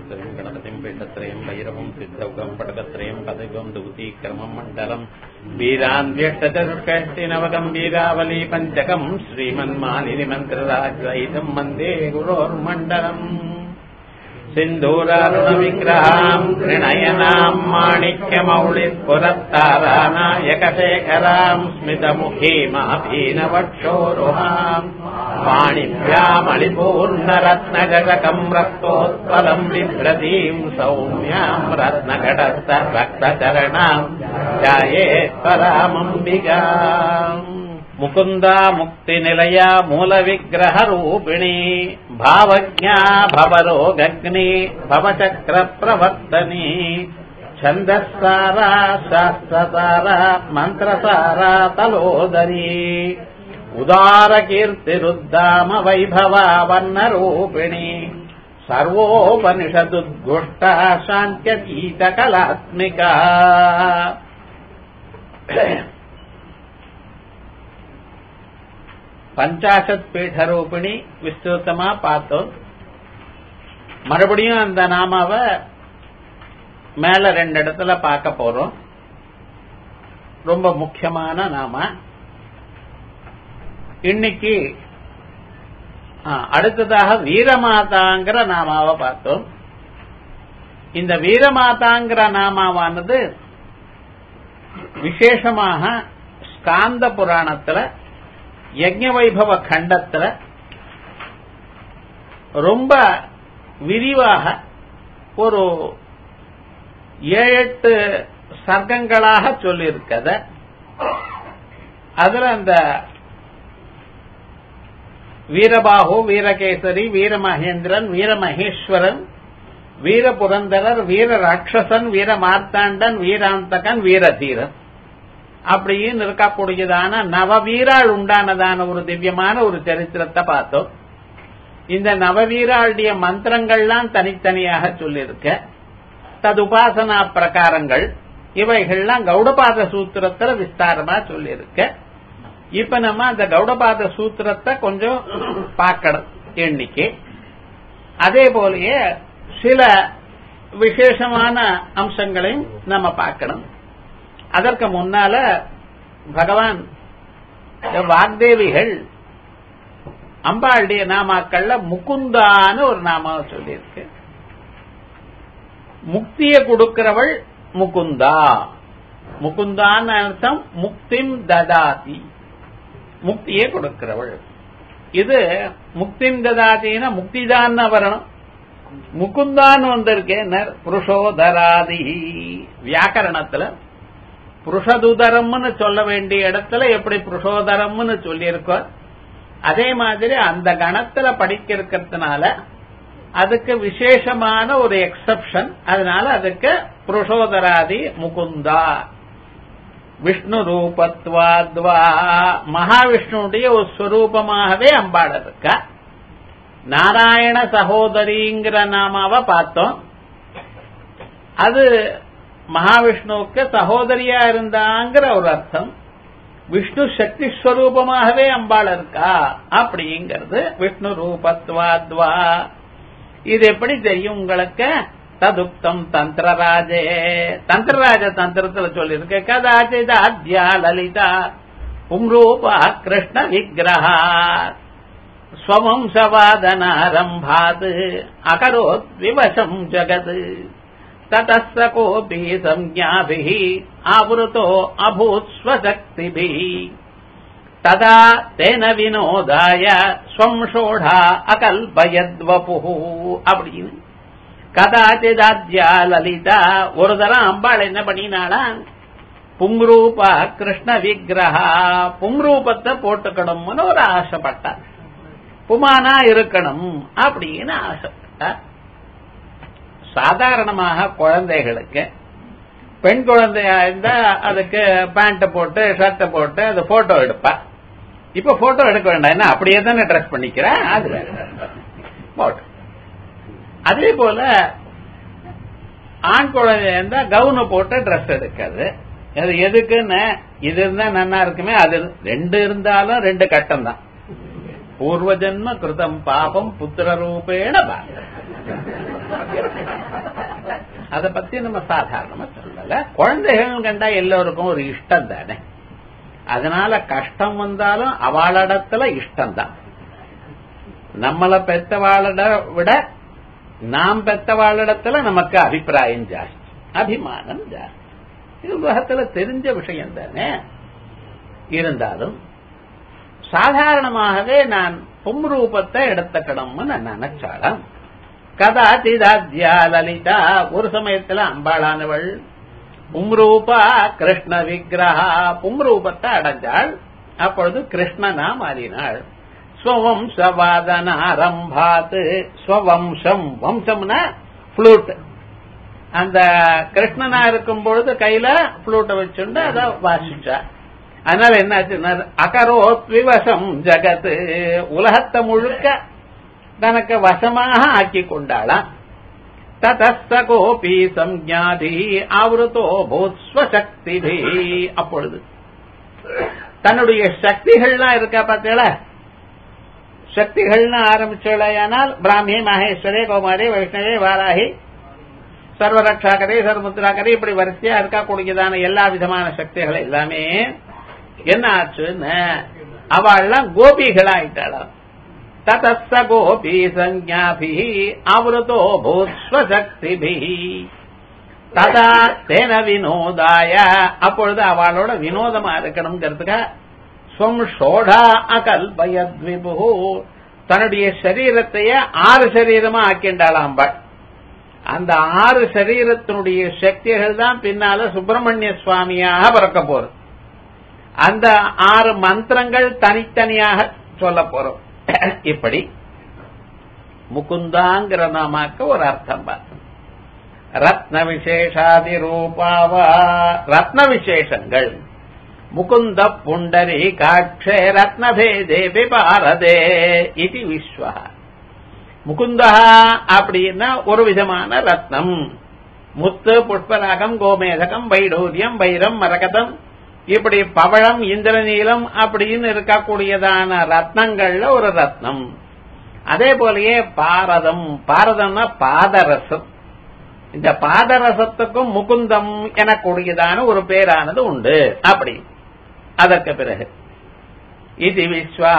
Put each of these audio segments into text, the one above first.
त्रयम् गणपतिम् पीठत्रयम् भैरवम् सिद्धौकम् पटकत्रयम् पदकम् दूतीक्रमम् मण्डलम् वीरान्व्यष्टचतुष्षष्टिनवकम् वीरावली पञ्चकम् श्रीमन्मालिनिमन्त्रराजैतम् वन्दे गुरोर्मण्डलम् सिन्धूरारुणविग्रहाम् त्रिणयनाम् माणिक्यमौलिपुरत्तारानायकशेखराम् स्मितमुखीमापीनवक्षोरुहाम् पाणिभ्यामलिपूर्णरत्नगजकम् रक्तोत्पलम् बिभ्रतीम् सौम्याम् रत्नघटस्थ रक्तचरणाम् ध्यायेत्परामम्बिका मुकुन्दा मुक्तिनिलया मूलविग्रहरूपिणी भावज्ञा भवरोगग्नि भवचक्रप्रवर्तनी छन्दःसारा शास्त्रसारा मन्त्रसारा तलोदरी उदारकीर्तिरुद्दाम वैभवा वर्णरूपिणी सर्वोपनिषदुद्घुष्टा शान्त्यतीतकलात्मिका பஞ்சாசத் பீடரூபிணி விஸ்துத்தமா பார்த்தோம் மறுபடியும் அந்த நாமாவை மேல ரெண்டு இடத்துல பார்க்க போறோம் ரொம்ப முக்கியமான நாம இன்னைக்கு அடுத்ததாக வீரமாதாங்கிற நாமாவை பார்த்தோம் இந்த வீரமாதாங்கிற நாமாவானது விசேஷமாக ஸ்காந்த புராணத்துல யஜ்ஞ வைபவ கண்டத்துல ரொம்ப விரிவாக ஒரு ஏழு எட்டு சர்க்கங்களாக சொல்லியிருக்கத அதுல அந்த வீரபாகு வீரகேசரி வீரமகேந்திரன் வீரமகேஸ்வரன் வீரபுரந்தரர் வீர ராட்சசன் வீர மார்த்தாண்டன் வீராந்தகன் வீரதீரன் அப்படின்னு இருக்கக்கூடியதான நவவீராள் உண்டானதான ஒரு திவ்யமான ஒரு சரித்திரத்தை பார்த்தோம் இந்த நவவீராளுடைய மந்திரங்கள்லாம் தனித்தனியாக சொல்லியிருக்க ததுபாசனா பிரகாரங்கள் இவைகள்லாம் கௌடபாத சூத்திரத்துல விஸ்தாரமா சொல்லியிருக்க இப்ப நம்ம அந்த கௌடபாத சூத்திரத்தை கொஞ்சம் பார்க்கணும் எண்ணிக்கை அதே போலயே சில விசேஷமான அம்சங்களையும் நம்ம பார்க்கணும் அதற்கு முன்னால பகவான் வாக்தேவிகள் அம்பாளுடைய நாமாக்கள்ல முகுந்தான்னு ஒரு நாமாவை சொல்லியிருக்கு முக்திய கொடுக்கிறவள் முகுந்தா முகுந்தான்னு அர்த்தம் முக்திம் ததாதி முக்தியை கொடுக்கிறவள் இது முக்திம் ததாத்தின்னா முக்திதான் வரணும் முகுந்தான்னு வந்திருக்கேன் புருஷோதராதி வியாக்கரணத்துல புருஷதுதரம்னு சொல்ல வேண்டிய இடத்துல எப்படி புருஷோதரம்னு சொல்லியிருக்கோ அதே மாதிரி அந்த கணத்துல படிக்க இருக்கிறதுனால அதுக்கு விசேஷமான ஒரு எக்ஸப்ஷன் அதனால அதுக்கு புருஷோதராதி முகுந்தா விஷ்ணு ரூபத்வாத்வா மகாவிஷ்ணுடைய ஒரு ஸ்வரூபமாகவே அம்பாள் இருக்கா நாராயண சகோதரிங்கிற நாமாவை பார்த்தோம் அது மகாவிஷ்ணுவுக்கு சகோதரியா இருந்தாங்கிற ஒரு அர்த்தம் விஷ்ணு சக்தி ஸ்வரூபமாகவே அம்பாள் இருக்கா அப்படிங்கிறது விஷ்ணு ரூபத்வாத்வா இது எப்படி தெரியும் உங்களுக்கு ததுக்தம் தந்திரராஜே தந்திரராஜ தந்திரத்துல சொல்லியிருக்கு கதாச்சித் ஆத்யா லலிதா பும்ரூபா கிருஷ்ண விக்கிரகா ஸ்வவம்சவாதனாரம்பாத் அகரோத் விவசம் ஜகத் ततः स कोऽपि संज्ञाभिः आवृतो अभूत् स्वशक्तिभिः तदा तेन विनोदाय ஸ்வம் ஷோடா அகல்பயத்வபுஹு அப்படின்னு கதாச்சிதாத்யா லலிதா ஒரு தரம் அம்பாள் என்ன பண்ணினாளா புங்ரூபா கிருஷ்ண விக்கிரகா புங்ரூபத்தை போட்டுக்கணும்னு ஒரு ஆசைப்பட்டார் புமானா இருக்கணும் அப்படின்னு ஆசைப்பட்டார் சாதாரணமாக குழந்தைகளுக்கு பெண் குழந்தையா இருந்தா அதுக்கு பேண்ட் போட்டு ஷர்ட் போட்டு அது போட்டோ எடுப்பா இப்ப போட்டோ எடுக்க வேண்டாம் என்ன அப்படியே தானே ட்ரெஸ் பண்ணிக்கிறேன் அது போட்டோ அதே போல ஆண் குழந்தையா இருந்தா கவுனு போட்டு ட்ரெஸ் எடுக்காது அது எதுக்குன்னு இது இருந்தா நன்னா இருக்குமே அது ரெண்டு இருந்தாலும் ரெண்டு கட்டம் தான் பூர்வ ஜென்ம கிருதம் பாபம் புத்திர ரூபேண பாகம் அத பத்தி நம்ம சாதாரணமா சொல்லல குழந்தைகள் கண்டா எல்லோருக்கும் ஒரு இஷ்டம் தானே அதனால கஷ்டம் வந்தாலும் அவளிடத்துல இஷ்டம் தான் நம்மளை பெத்தவாளிட விட நாம் பெத்தவாளிடத்துல நமக்கு அபிப்பிராயம் ஜாஸ்தி அபிமானம் ஜாஸ்தி இது உலகத்துல தெரிஞ்ச விஷயம் தானே இருந்தாலும் சாதாரணமாகவே நான் பும்ரூபத்தை எடுத்துக்கணும்னு நான் நினைச்சாலும் கதாச்சிதாத்யா லலிதா ஒரு சமயத்துல அம்பாளானவள் பும்ரூபா கிருஷ்ண விக்கிரகா பும்ரூபத்தை அடைஞ்சாள் அப்பொழுது கிருஷ்ணனா மாறினாள் ஸ்வவம்சவாதன ஆரம்பாத்து ஸ்வவம்சம் வம்சம்னா ஃப்ளூட் அந்த கிருஷ்ணனா இருக்கும் பொழுது கையில ஃப்ளூட்டை வச்சுண்டு அதை வாசிச்சா அதனால என்னாச்சுன்னா அகரோத் விவசம் ஜகத் உலகத்தை முழுக்க தனக்கு வசமாக ஆக்கி கொண்டாளாம் ததஸ்த கோபி சம்ஞாதி ஆவருத்தோ பூத்ஸ்வசக்தி அப்பொழுது தன்னுடைய சக்திகள்லாம் இருக்கா பார்த்தீங்களா சக்திகள்னு ஆரம்பிச்சோடையானால் பிராமி மகேஸ்வரே கோமாரி வைஷ்ணவே வாராகி சர்வரட்சாக்கரை சர்வமுத்ராக்கரை இப்படி வரிசையா இருக்கக்கூடியதான எல்லா விதமான சக்திகள் எல்லாமே என்ன ஆச்சுன்னு அவள்லாம் கோபிகளாயிட்டாளாம் ததஸ்ஸ கோபி சஞ்ஞாபி ஆவருத்தோ பூத்ஸ்வசக்திபி ததா தேன வினோதாய அப்பொழுது அவளோட வினோதமா இருக்கணுங்கிறதுக்காக ஸ்வம் ஷோடா அகல்பயத்விபு தன்னுடைய சரீரத்தையே ஆறு சரீரமா ஆக்கிண்டாளாம் அம்பாள் அந்த ஆறு சரீரத்தினுடைய சக்திகள் தான் பின்னால சுப்பிரமணிய சுவாமியாக பிறக்க போறது அந்த ஆறு மந்திரங்கள் தனித்தனியாக சொல்ல போறோம் இப்படி முகுந்தாங்கிற நாமாக்கு ஒரு அர்த்தம் பார்த்தோம் ரத்ன விசேஷாதி ரூபாவா ரத்ன விசேஷங்கள் முகுந்த புண்டரி காட்சே ரத்னபேதே பாரதே இது விஸ்வ முகுந்தா அப்படின்னா ஒரு விதமான ரத்னம் முத்து புஷ்பராகம் கோமேதகம் வைடூரியம் வைரம் மரகதம் இப்படி பவழம் இந்திரநீலம் அப்படின்னு இருக்கக்கூடியதான ரத்னங்கள்ல ஒரு ரத்னம் அதே போலயே பாரதம் பாரதம்னா பாதரசம் இந்த பாதரசத்துக்கும் முகுந்தம் எனக்கூடியதான ஒரு பேரானது உண்டு அப்படி அதற்கு பிறகு இது விஸ்வா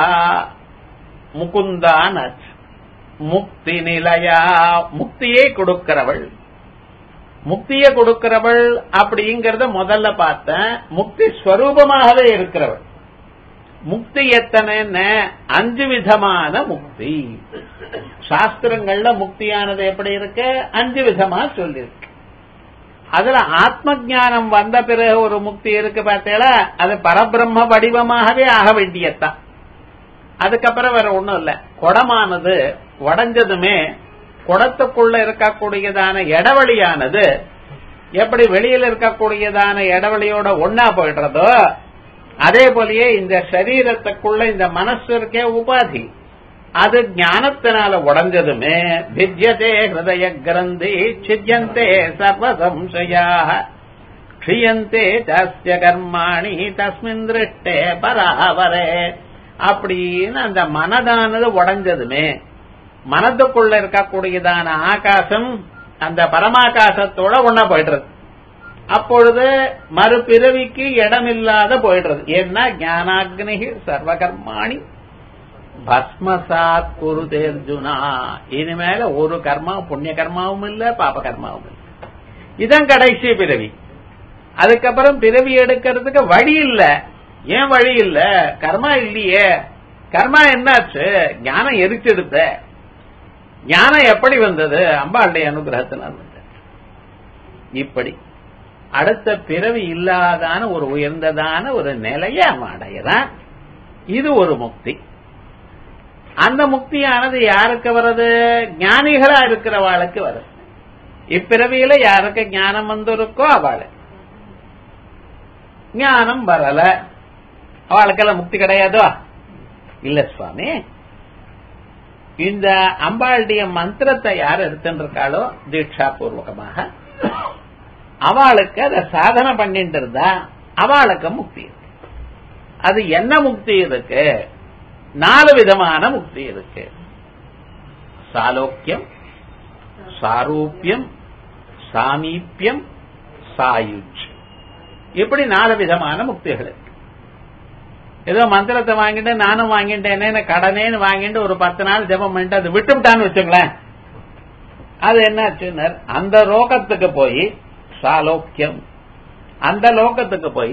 முகுந்தான் முக்தி நிலையா முக்தியை கொடுக்கிறவள் முக்தியை கொடுக்கிறவள் அப்படிங்கறத முதல்ல பார்த்தேன் முக்தி ஸ்வரூபமாகவே இருக்கிறவள் முக்தி எத்தனைன்னு அஞ்சு விதமான முக்தி சாஸ்திரங்கள்ல முக்தியானது எப்படி இருக்கு அஞ்சு விதமா சொல்லியிருக்கு அதுல ஆத்ம ஜானம் வந்த பிறகு ஒரு முக்தி இருக்கு பார்த்தீங்களா அது பரபிரம்ம வடிவமாகவே ஆக வேண்டியத்தான் அதுக்கப்புறம் வேற ஒண்ணும் இல்ல குடமானது உடஞ்சதுமே குடத்துக்குள்ள இருக்கக்கூடியதான இடவழியானது எப்படி வெளியில இருக்கக்கூடியதான இடவழியோட ஒன்னா போயிடுறதோ அதே போலயே இந்த சரீரத்துக்குள்ள இந்த மனசு இருக்கே உபாதி அது ஞானத்தினால உடஞ்சதுமே பிஜ்யதே ஹிருதய கிரந்தி சிஜ்யந்தே சர்வ சம்சயாக க்ஷியந்தே தஸ்ய கர்மாணி தஸ்மின் திருஷ்டே பராவரே அப்படின்னு அந்த மனதானது உடஞ்சதுமே மனதுக்குள்ள இருக்கக்கூடியதான ஆகாசம் அந்த பரமாகாசத்தோட ஒன்னா போயிடுறது அப்பொழுது மறுபிறவிக்கு இடமில்லாத போயிடுறது ஏன்னா ஞானாக்னி சர்வகர்மாணி பஸ்மசாத் குரு தேர்ஜுனா இனிமேல ஒரு கர்மா புண்ணிய கர்மாவும் இல்ல பாப கர்மாவும் இல்ல இதான் கடைசி பிறவி அதுக்கப்புறம் பிறவி எடுக்கிறதுக்கு வழி இல்ல ஏன் வழி இல்ல கர்மா இல்லையே கர்மா என்னாச்சு ஞானம் எரிச்செடுத்த ஞானம் எப்படி வந்தது அம்பாளுடைய அனுகிரகத்தினால் வந்தது இப்படி அடுத்த பிறவி இல்லாதான ஒரு உயர்ந்ததான ஒரு நிலையை அவன் அடையிறான் இது ஒரு முக்தி அந்த முக்தியானது யாருக்கு வருது ஞானிகளா இருக்கிறவாளுக்கு வருது இப்பிறவியில யாருக்கு ஞானம் வந்திருக்கோ அவளு ஞானம் வரல அவளுக்கெல்லாம் முக்தி கிடையாதோ இல்ல சுவாமி இந்த அம்பாளுடைய மந்திரத்தை யார் எடுத்துருக்காளோ தீட்சா பூர்வகமாக அவளுக்கு அதை சாதனை பண்ணிட்டு இருந்தா அவளுக்கு முக்தி இருக்கு அது என்ன முக்தி இருக்கு நாலு விதமான முக்தி இருக்கு சாலோக்கியம் சாரூபியம் சாமீப்பியம் சாயுஜ் இப்படி நாலு விதமான முக்திகள் இருக்கு ஏதோ மந்திரத்தை வாங்கிட்டு நானும் வாங்கிட்டேனே கடனேன்னு வாங்கிட்டு ஒரு பத்து நாள் ஜெபம் பண்ணிட்டு அது விட்டுவிட்டான்னு வச்சுங்களேன் அது என்னாச்சுன்னு அந்த லோகத்துக்கு போய் சாலோக்கியம் அந்த லோகத்துக்கு போய்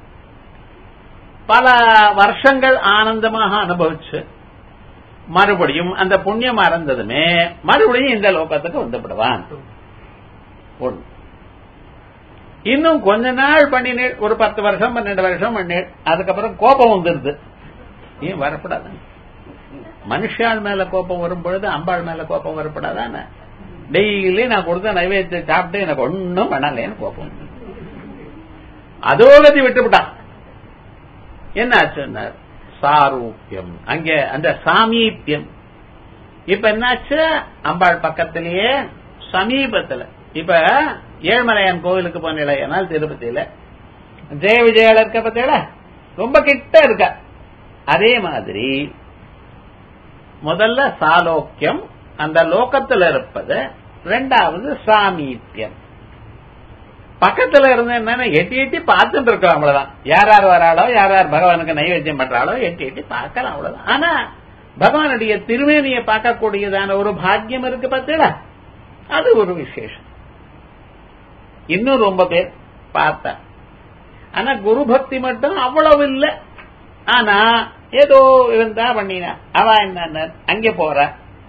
பல வருஷங்கள் ஆனந்தமாக அனுபவிச்சு மறுபடியும் அந்த புண்ணியம் மறந்ததுமே மறுபடியும் இந்த லோகத்துக்கு வந்துவிடுவான் ஒன்று இன்னும் கொஞ்ச நாள் பண்ணினேன் ஒரு பத்து வருஷம் பன்னெண்டு வருஷம் பண்ணேன் அதுக்கப்புறம் கோபம் வந்துருது ஏன் வரப்படாது மனுஷாள் மேல கோபம் வரும் பொழுது அம்பாள் மேல கோபம் வரப்படாதானே டெய்லி நான் கொடுத்த நைவேத்திய சாப்பிட்டு எனக்கு ஒன்னும் பண்ணலேன்னு கோபம் அதோகதி விட்டுவிட்டான் என்ன ஆச்சுன்னார் சாரூபியம் அங்க அந்த சாமீபியம் இப்ப என்னாச்சு அம்பாள் பக்கத்திலேயே சமீபத்துல இப்ப ஏழ்மலையான் கோவிலுக்கு போனால் திருப்பதியில ஜெய விஜயால இருக்க பத்தியில ரொம்ப கிட்ட இருக்க அதே மாதிரி முதல்ல சாலோக்கியம் அந்த லோகத்துல இருப்பது ரெண்டாவது சாமீபியம் பக்கத்துல இருந்து என்னன்னா எட்டி எட்டி பார்த்துட்டு இருக்கோம் அவ்வளவுதான் யார் யார் வராளோ யார் யார் பகவானுக்கு நைவேத்தியம் பண்றாளோ எட்டி எட்டி பார்க்கலாம் அவ்வளவுதான் ஆனா பகவானுடைய திருமேனியை பார்க்கக்கூடியதான ஒரு பாக்கியம் இருக்கு பார்த்தீங்களா அது ஒரு விசேஷம் இன்னும் ரொம்ப பேர் பார்த்தா ஆனா குரு பக்தி மட்டும் அவ்வளவு இல்லை ஆனா ஏதோ இருந்தா பண்ணினா அவ என்ன அங்கே போற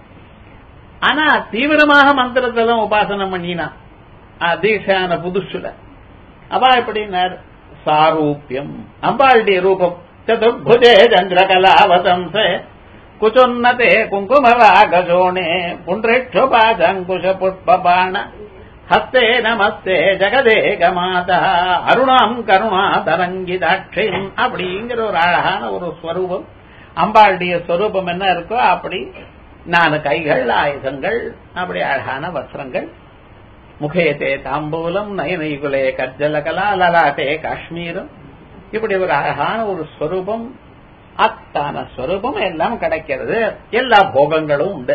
ஆனா தீவிரமாக மந்திரத்தெல்லாம் உபாசனம் பண்ணினா தீட்சான புதுசுல அவ எப்படின்னார் சாரூபியம் அம்பாளுடைய ரூபம் சதுர்புஜே சந்திரகலாவதம்ச குச்சொன்னதே குங்குமராகஜோணே புன்றேட்சோபாஜங்குஷ புஷ்பபாண ஹஸ்தே நமஸ்தே ஜெகதேக மாதா அருணாம் கருணா தரங்கிதாட்சியம் அப்படிங்கிற ஒரு அழகான ஒரு ஸ்வரூபம் அம்பாளுடைய ஸ்வரூபம் என்ன இருக்கோ அப்படி நாலு கைகள் ஆயுதங்கள் அப்படி அழகான வஸ்திரங்கள் முகேதே தாம்பூலம் நயனைகுலே கஜ்ஜலகலா லலாட்டே காஷ்மீரம் இப்படி ஒரு அழகான ஒரு ஸ்வரூபம் அத்தான ஸ்வரூபம் எல்லாம் கிடைக்கிறது எல்லா போகங்களும் உண்டு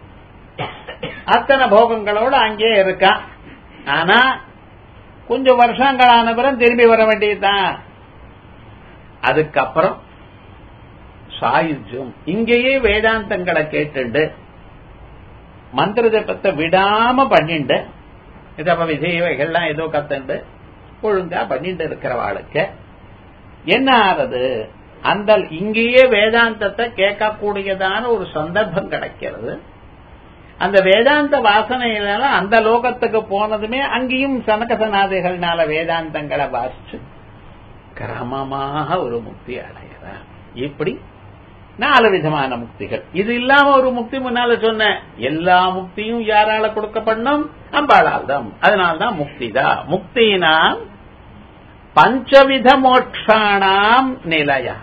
அத்தனை போகங்களோட அங்கே இருக்கான் ஆனா கொஞ்சம் வருஷங்களான பிறகு திரும்பி வர வேண்டியதுதான் அதுக்கப்புறம் சாயுஜ்யம் இங்கேயே வேதாந்தங்களை கேட்டுண்டு மந்திர ஜபத்தை விடாம பண்ணிண்டு இதப்ப விஜயவைகள்லாம் ஏதோ கத்துண்டு ஒழுங்கா பண்ணிட்டு இருக்கிறவாளுக்கு என்ன ஆறது அந்த இங்கேயே வேதாந்தத்தை கேட்கக்கூடியதான ஒரு சந்தர்ப்பம் கிடைக்கிறது அந்த வேதாந்த வாசனையினால அந்த லோகத்துக்கு போனதுமே அங்கேயும் சனகசநாதிகள்னால வேதாந்தங்களை வாசிச்சு கிரமமாக ஒரு முக்தி அடைகிறார் இப்படி நாலு விதமான முக்திகள் இது இல்லாம ஒரு முக்தி முன்னால சொன்ன எல்லா முக்தியும் யாரால கொடுக்கப்படணும் அம்பாளால் தான் அதனால்தான் முக்திதா முக்தினாம் பஞ்சவித மோட்சாணாம் நிலையா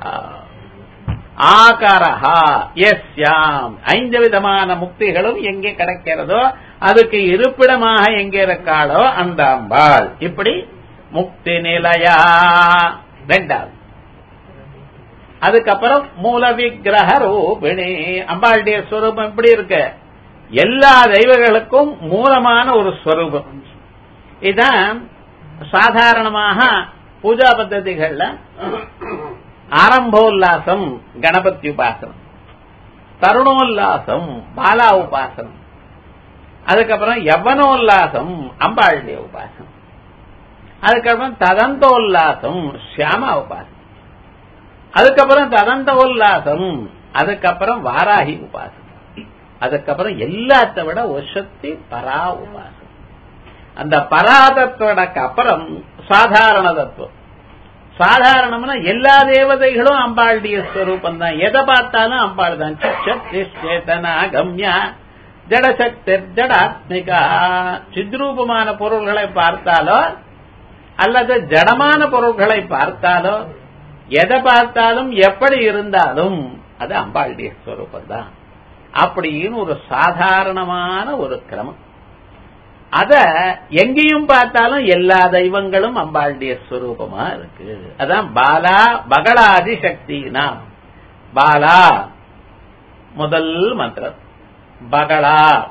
ஆகாரஹா எஸ்யாம் ஐந்து விதமான முக்திகளும் எங்கே கிடைக்கிறதோ அதுக்கு இருப்பிடமாக எங்கே இருக்காளோ அந்த அம்பாள் இப்படி முக்தி நிலையா ரெண்டாவது அதுக்கப்புறம் மூல விக்கிரக ரூபிணி அம்பாளுடைய ஸ்வரூபம் எப்படி இருக்கு எல்லா தெய்வங்களுக்கும் மூலமான ஒரு ஸ்வரூபம் இதுதான் சாதாரணமாக பூஜா பద్ధதிகள்ல ஆரம்போல்லாசம் கணபதி உபாசனம் தருணோல்லாசம் பாலா உபாசனம் அதுக்கப்புறம் யவனோல்லாசம் அம்பாளுடைய உபாசனம் அதுக்கப்புறம் ததந்தோல்லாசம் சியாமா உபாசனம் அதுக்கப்புறம் ததந்த உல்லாசம் அதுக்கப்புறம் வாராகி உபாசனம் அதுக்கப்புறம் எல்லாத்த விட ஒசத்தி பரா உபாசனம் அந்த பராதத்தோடக்கு அப்புறம் சாதாரண தத்துவம் சாதாரணம்னா எல்லா தேவதைகளும் அம்பாளுடைய ஸ்வரூபம் தான் எதை பார்த்தாலும் அம்பாள் தான் சேத்தனா கம்யா ஜடசக்தி ஜடாத்மிகா சித்ரூபமான பொருள்களை பார்த்தாலோ அல்லது ஜடமான பொருள்களை பார்த்தாலோ எதை பார்த்தாலும் எப்படி இருந்தாலும் அது அம்பாளுடைய ஸ்வரூபம் தான் அப்படின்னு ஒரு சாதாரணமான ஒரு கிரமம் அத எங்கேயும் பார்த்தாலும் எல்லா தெய்வங்களும் அம்பாளுடைய ஸ்வரூபமா இருக்கு அதான் பாலா பகலாதி சக்தினா பாலா முதல் மந்திரம் பகளா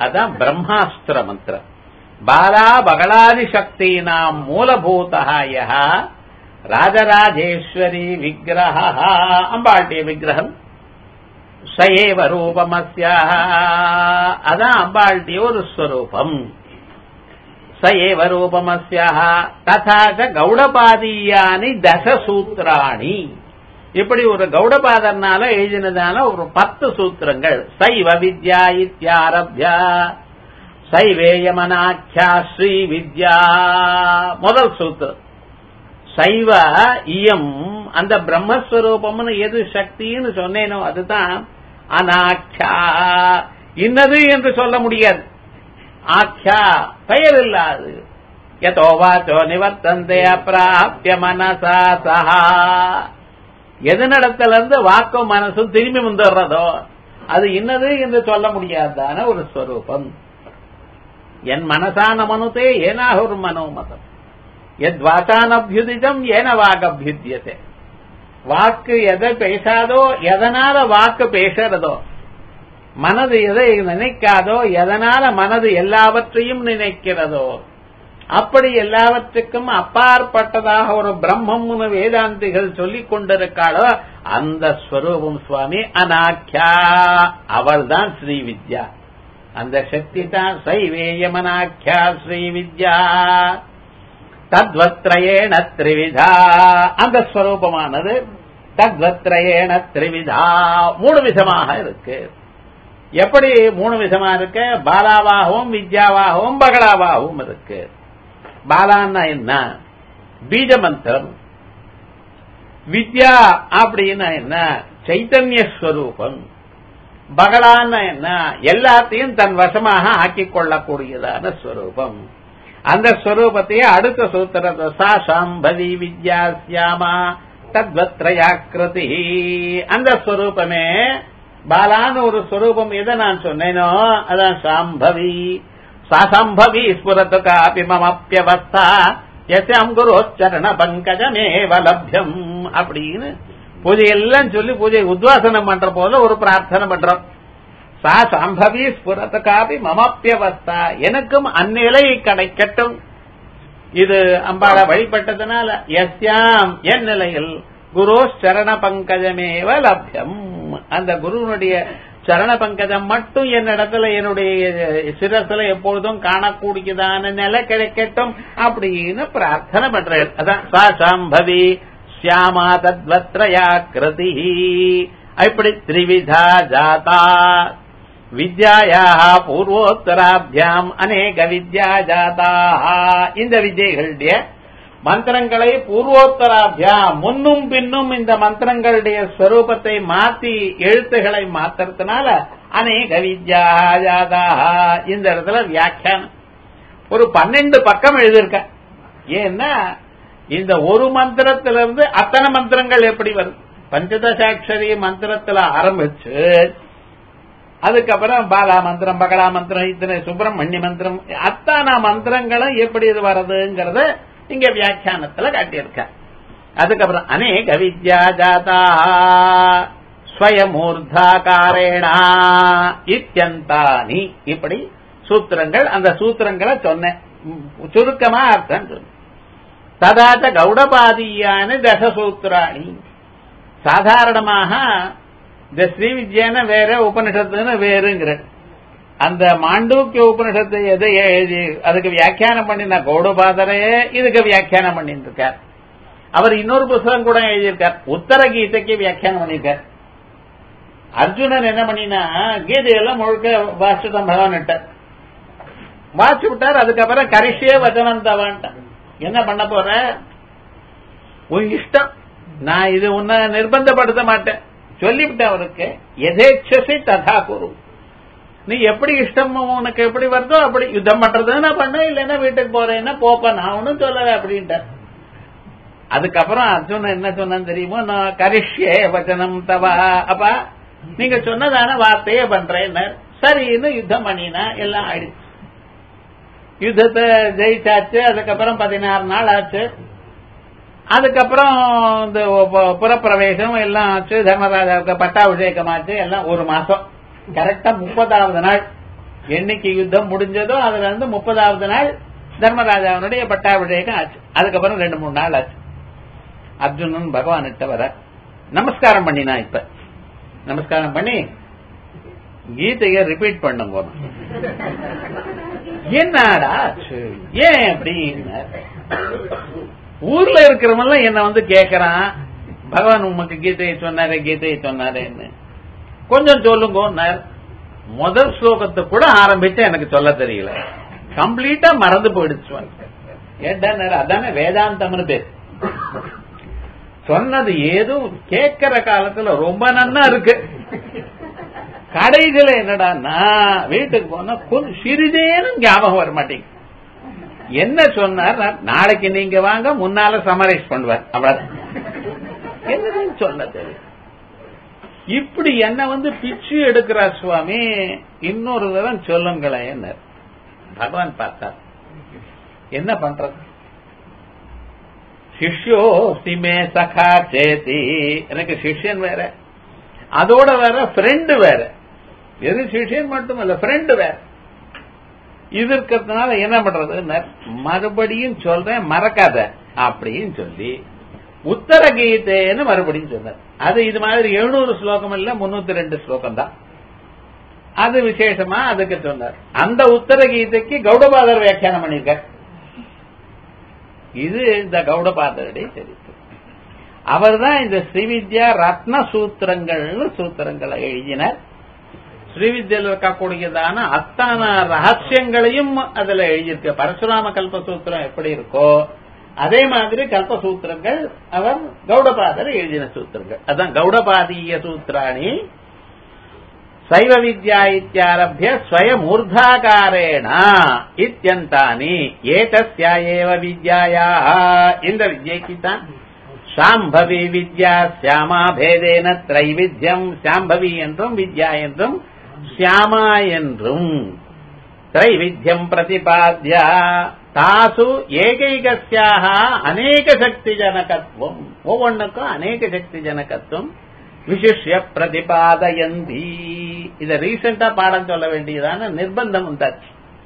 அதான் பிரம்மாஸ்திர மந்திரம் பாலா பகலாதி சக்தீனாம் மூலபூதா யஹ ராஜராஜேஸ்வரி விக்கிரக அம்பாளுடைய விக்கிரகம் சயேவ ரூபமஸ்யா அதான் அம்பாளுடைய ஒரு ஸ்வரூபம் சயேவ ரூபமஸ்யா ததாக கௌடபாதீயானி தசசூத்திராணி இப்படி ஒரு கௌடபாதர்னால எழுதினதான ஒரு பத்து சூத்திரங்கள் சைவ வித்யா இத்தியாரப்யா சைவேயமனாக்கியா ஸ்ரீ வித்யா முதல் சூத்திரம் சைவ இயம் அந்த பிரம்மஸ்வரூபம்னு எது சக்தின்னு சொன்னேனோ அதுதான் அனாக்கியா இன்னது என்று சொல்ல முடியாது ஆக்கியா பெயர் இல்லாது எதோ வாச்சோ நிவர்த்தந்தே அப்பிராபிய மனசா சஹா எது நடத்துல இருந்து வாக்கும் மனசும் திரும்பி வந்துடுறதோ அது இன்னது என்று சொல்ல முடியாதான ஒரு ஸ்வரூபம் என் மனசான மனுதே ஏனாகுர் மனோமதம் எத் வாசானபியுதிதம் ஏன வாகபியுத்தியதே வாக்கு எதை பேசாதோ எதனால வாக்கு பேசுறதோ மனது எதை நினைக்காதோ எதனால மனது எல்லாவற்றையும் நினைக்கிறதோ அப்படி எல்லாவற்றுக்கும் அப்பாற்பட்டதாக ஒரு பிரம்மம்னு வேதாந்திகள் சொல்லிக் கொண்டிருக்காளோ அந்த ஸ்வரூபம் சுவாமி அனாக்கியா அவள் தான் ஸ்ரீ வித்யா அந்த சக்தி தான் சைவேயமனாக்கியா ஸ்ரீ வித்யா தத்வத்ரயேண த்ரிவிதா அந்த ஸ்வரூபமானது தத்வத்ரயேண த்ரிவிதா மூணு விதமாக இருக்கு எப்படி மூணு விதமா இருக்கு பாலாவாகவும் வித்யாவாகவும் பகலாவாகவும் இருக்கு பாலான்னா என்ன பீஜ மந்திரம் வித்யா அப்படின்னா என்ன சைத்தன்ய ஸ்வரூபம் பகலான்னா என்ன எல்லாத்தையும் தன் வசமாக ஆக்கிக் கொள்ளக்கூடியதான ஸ்வரூபம் அந்த ஸ்வரூபத்தையே அடுத்த சூத்திரத்தை சா சாம்பவி வித்யா சியாமா தத்வத்ரயாக்கிருதி அந்த ஸ்வரூபமே பாலான்னு ஒரு ஸ்வரூபம் எதை நான் சொன்னேனோ அதான் சாம்பவி சாசம்பவி ஸ்புரத்து காபி மமப்பியவஸ்தா எஸ்யாம் குரோச்சரண பங்கஜமேவ லப்யம் அப்படின்னு பூஜையெல்லாம் சொல்லி பூஜை உத்வாசனம் பண்ற போல ஒரு பிரார்த்தனை பண்றோம் சா சாம்பவி ஸ்புரத்து காபி மமப்பியவஸ்தா எனக்கும் அந்நிலை கிடைக்கட்டும் இது அம்பாள வழிபட்டதுனால எஸ்யாம் என் நிலையில் குரு சரண பங்கஜமேவ லப்யம் அந்த குருனுடைய சரண பங்கஜம் மட்டும் என்னிடத்துல என்னுடைய சிரசுல எப்பொழுதும் காணக்கூடியதான நிலை கிடைக்கட்டும் அப்படின்னு பிரார்த்தனை பண்றேன் அதான் சா சாம்பவி சியாமா தத்வத்ரயா கிருதி இப்படி த்ரிவிதா ஜாதா வித்யாயா பூர்வோத்தராபியாம் அநேக வித்யா ஜாதா இந்த வித்யைகளுடைய மந்திரங்களை பூர்வோத்தராபியாம் முன்னும் பின்னும் இந்த மந்திரங்களுடைய ஸ்வரூபத்தை மாத்தி எழுத்துகளை மாத்துறதுனால அநேக வித்யா ஜாதா இந்த இடத்துல வியாக்கியானம் ஒரு பன்னெண்டு பக்கம் எழுதியிருக்க ஏன்னா இந்த ஒரு மந்திரத்திலிருந்து அத்தனை மந்திரங்கள் எப்படி வருது பஞ்சதசாட்சரி மந்திரத்துல ஆரம்பிச்சு அதுக்கப்புறம் பாலா மந்திரம் பகலா மந்திரம் இத்தனை சுப்பிரமணிய மந்திரம் அத்தனை மந்திரங்களும் எப்படி இது வர்றதுங்கிறத இங்க வியாக்கியானத்துல காட்டியிருக்க அதுக்கப்புறம் அநேக வித்யா ஜாதா ஸ்வயமூர்தாகாரேணா இத்தியந்தானி இப்படி சூத்திரங்கள் அந்த சூத்திரங்களை சொன்னேன் சுருக்கமா அர்த்தம் சொன்னேன் ததாச்ச கௌடபாதியான தசசூத்திராணி சாதாரணமாக இந்த ஸ்ரீ வித்யான வேற உபனிஷத்துன்னு வேறுங்கிற அந்த மாண்டூக்கிய உபனிஷத்து எதை எழுதி அதுக்கு வியாக்கியானம் பண்ணின கௌடபாதரே இதுக்கு வியாக்கியானம் பண்ணிட்டு இருக்கார் அவர் இன்னொரு புத்தகம் கூட எழுதியிருக்கார் உத்தர கீதைக்கு வியாக்கியானம் பண்ணியிருக்கார் அர்ஜுனன் என்ன பண்ணினா கீதையெல்லாம் முழுக்க வாசிதான் பகவான் வாசி விட்டார் அதுக்கப்புறம் கரிசியே வச்சனம் தவான்ட்டான் என்ன பண்ண போற உன் இஷ்டம் நான் இது உன்னை நிர்பந்தப்படுத்த மாட்டேன் சொல்லிவிட்டேன் அவருக்கு எதேச்சசி ததா குரு நீ எப்படி இஷ்டம் உனக்கு எப்படி வருதோ அப்படி யுத்தம் பண்றதுன்னா பண்ண இல்லைன்னா வீட்டுக்கு போறேன்னா போப்ப நான் ஒன்னும் சொல்லல அப்படின்ட்டேன் அதுக்கப்புறம் அர்ஜுன் என்ன சொன்னு தெரியுமோ நான் கரிஷ்யே வச்சனம் தவா அப்பா நீங்க சொன்னதான வார்த்தையே பண்றேன் சரின்னு யுத்தம் பண்ணினா எல்லாம் ஆயிடுச்சு யுத்தத்தை ஜெயிச்சாச்சு அதுக்கப்புறம் பதினாறு நாள் ஆச்சு அதுக்கப்புறம் இந்த புறப்பிரவேசம் எல்லாம் ஆச்சு தர்மராஜாவுக்கு பட்டாபிஷேகம் ஆச்சு எல்லாம் ஒரு மாசம் கரெக்டா முப்பதாவது நாள் என்னைக்கு யுத்தம் முடிஞ்சதோ அதுல இருந்து முப்பதாவது நாள் தர்மராஜாவனுடைய பட்டாபிஷேகம் ஆச்சு அதுக்கப்புறம் ரெண்டு மூணு நாள் ஆச்சு அர்ஜுனன் பகவான்கிட்ட வர நமஸ்காரம் பண்ணினா இப்ப நமஸ்காரம் பண்ணி கீதைய ரிப்பீட் பண்ணுங்க என்னடா ஆச்சு? ஏன் அப்படின்னு ஊர்ல இருக்கிறவங்க என்ன வந்து கேக்குறான் பகவான் உமக்கு கீதையை சொன்னாரே கீதையை சொன்னாரேன்னு கொஞ்சம் சொல்லுங்க முதல் ஸ்லோகத்தை கூட ஆரம்பிச்சு எனக்கு சொல்ல தெரியல கம்ப்ளீட்டா மறந்து போயிடுச்சு ஏன்டா அதானே வேதாந்தம்னு பேர் சொன்னது ஏதும் கேட்கிற காலத்துல ரொம்ப நன்னா இருக்கு கடைசியில என்னடான்னா வீட்டுக்கு போனா கொஞ்சம் சிறிதேனும் ஞாபகம் வர மாட்டேங்குது என்ன சொன்னார் நான் நாளைக்கு நீங்க வாங்க முன்னால சமரைஸ் பண்ணுவார் அவ்வளவு என்னதுன்னு சொல்ல தெரியும் இப்படி என்ன வந்து பிச்சு எடுக்கிறார் சுவாமி இன்னொரு தரம் சொல்லுங்களேன் என்ன பகவான் பார்த்தார் என்ன பண்றது சிஷ்யோ சிமே சகா சேதி எனக்கு சிஷ்யன் வேற அதோட வேற ஃப்ரெண்டு வேற எது சிஷ்யன் மட்டும் இல்ல ஃப்ரெண்டு வேற இது இருக்கிறதுனால என்ன பண்றது மறுபடியும் சொல்றேன் மறக்காத அப்படின்னு சொல்லி உத்தர கீதைன்னு மறுபடியும் சொன்னார் அது இது மாதிரி எழுநூறு ஸ்லோகம் இல்ல முன்னூத்தி ரெண்டு ஸ்லோகம் தான் அது விசேஷமா அதுக்கு சொன்னார் அந்த உத்தர கீதைக்கு கௌடபாதர் வியாக்கியானம் பண்ணிருக்கார் இது இந்த கௌடபாதருடைய சரித்திரம் அவர் தான் இந்த ஸ்ரீவித்யா ரத்ன சூத்திரங்கள்னு சூத்திரங்களை எழுதினார் ஸ்ரீவித்யில் இருக்கக்கூடியதான அத்தான ரகசியங்களையும் அதுல எழுதியிருக்க பரசுராம கல்பசூத்திரம் எப்படி இருக்கோ அதே மாதிரி கல்பசூத்திரங்கள் அவர் கௌடபாதர் எழுதின சூத்திரங்கள் அதான் கௌடபாதீய சூத்திராணி சைவ வித்யா இத்தியாரபிய ஸ்வயமூர்தாகாரேண இத்தியந்தானி ஏதஸ்யா ஏவ வித்யாயா இந்த வித்யைக்கு தான் சாம்பவி வித்யா சியாமா பேதேன திரைவித்யம் சாம்பவி என்றும் வித்யா என்றும் சியாமா என்றும் திரைவித்யம் பிரதிபாத்தியா தாசு ஏகைகசியாக அநேக சக்தி ஜனகத்துவம் ஒவ்வொன்றுக்கும் அநேக சக்தி ஜனகத்துவம் விசிஷ்ய பிரதிபாதயந்தி இத ரீசெண்டா பாடம் சொல்ல வேண்டியதான நிர்பந்தம் உண்டாச்சு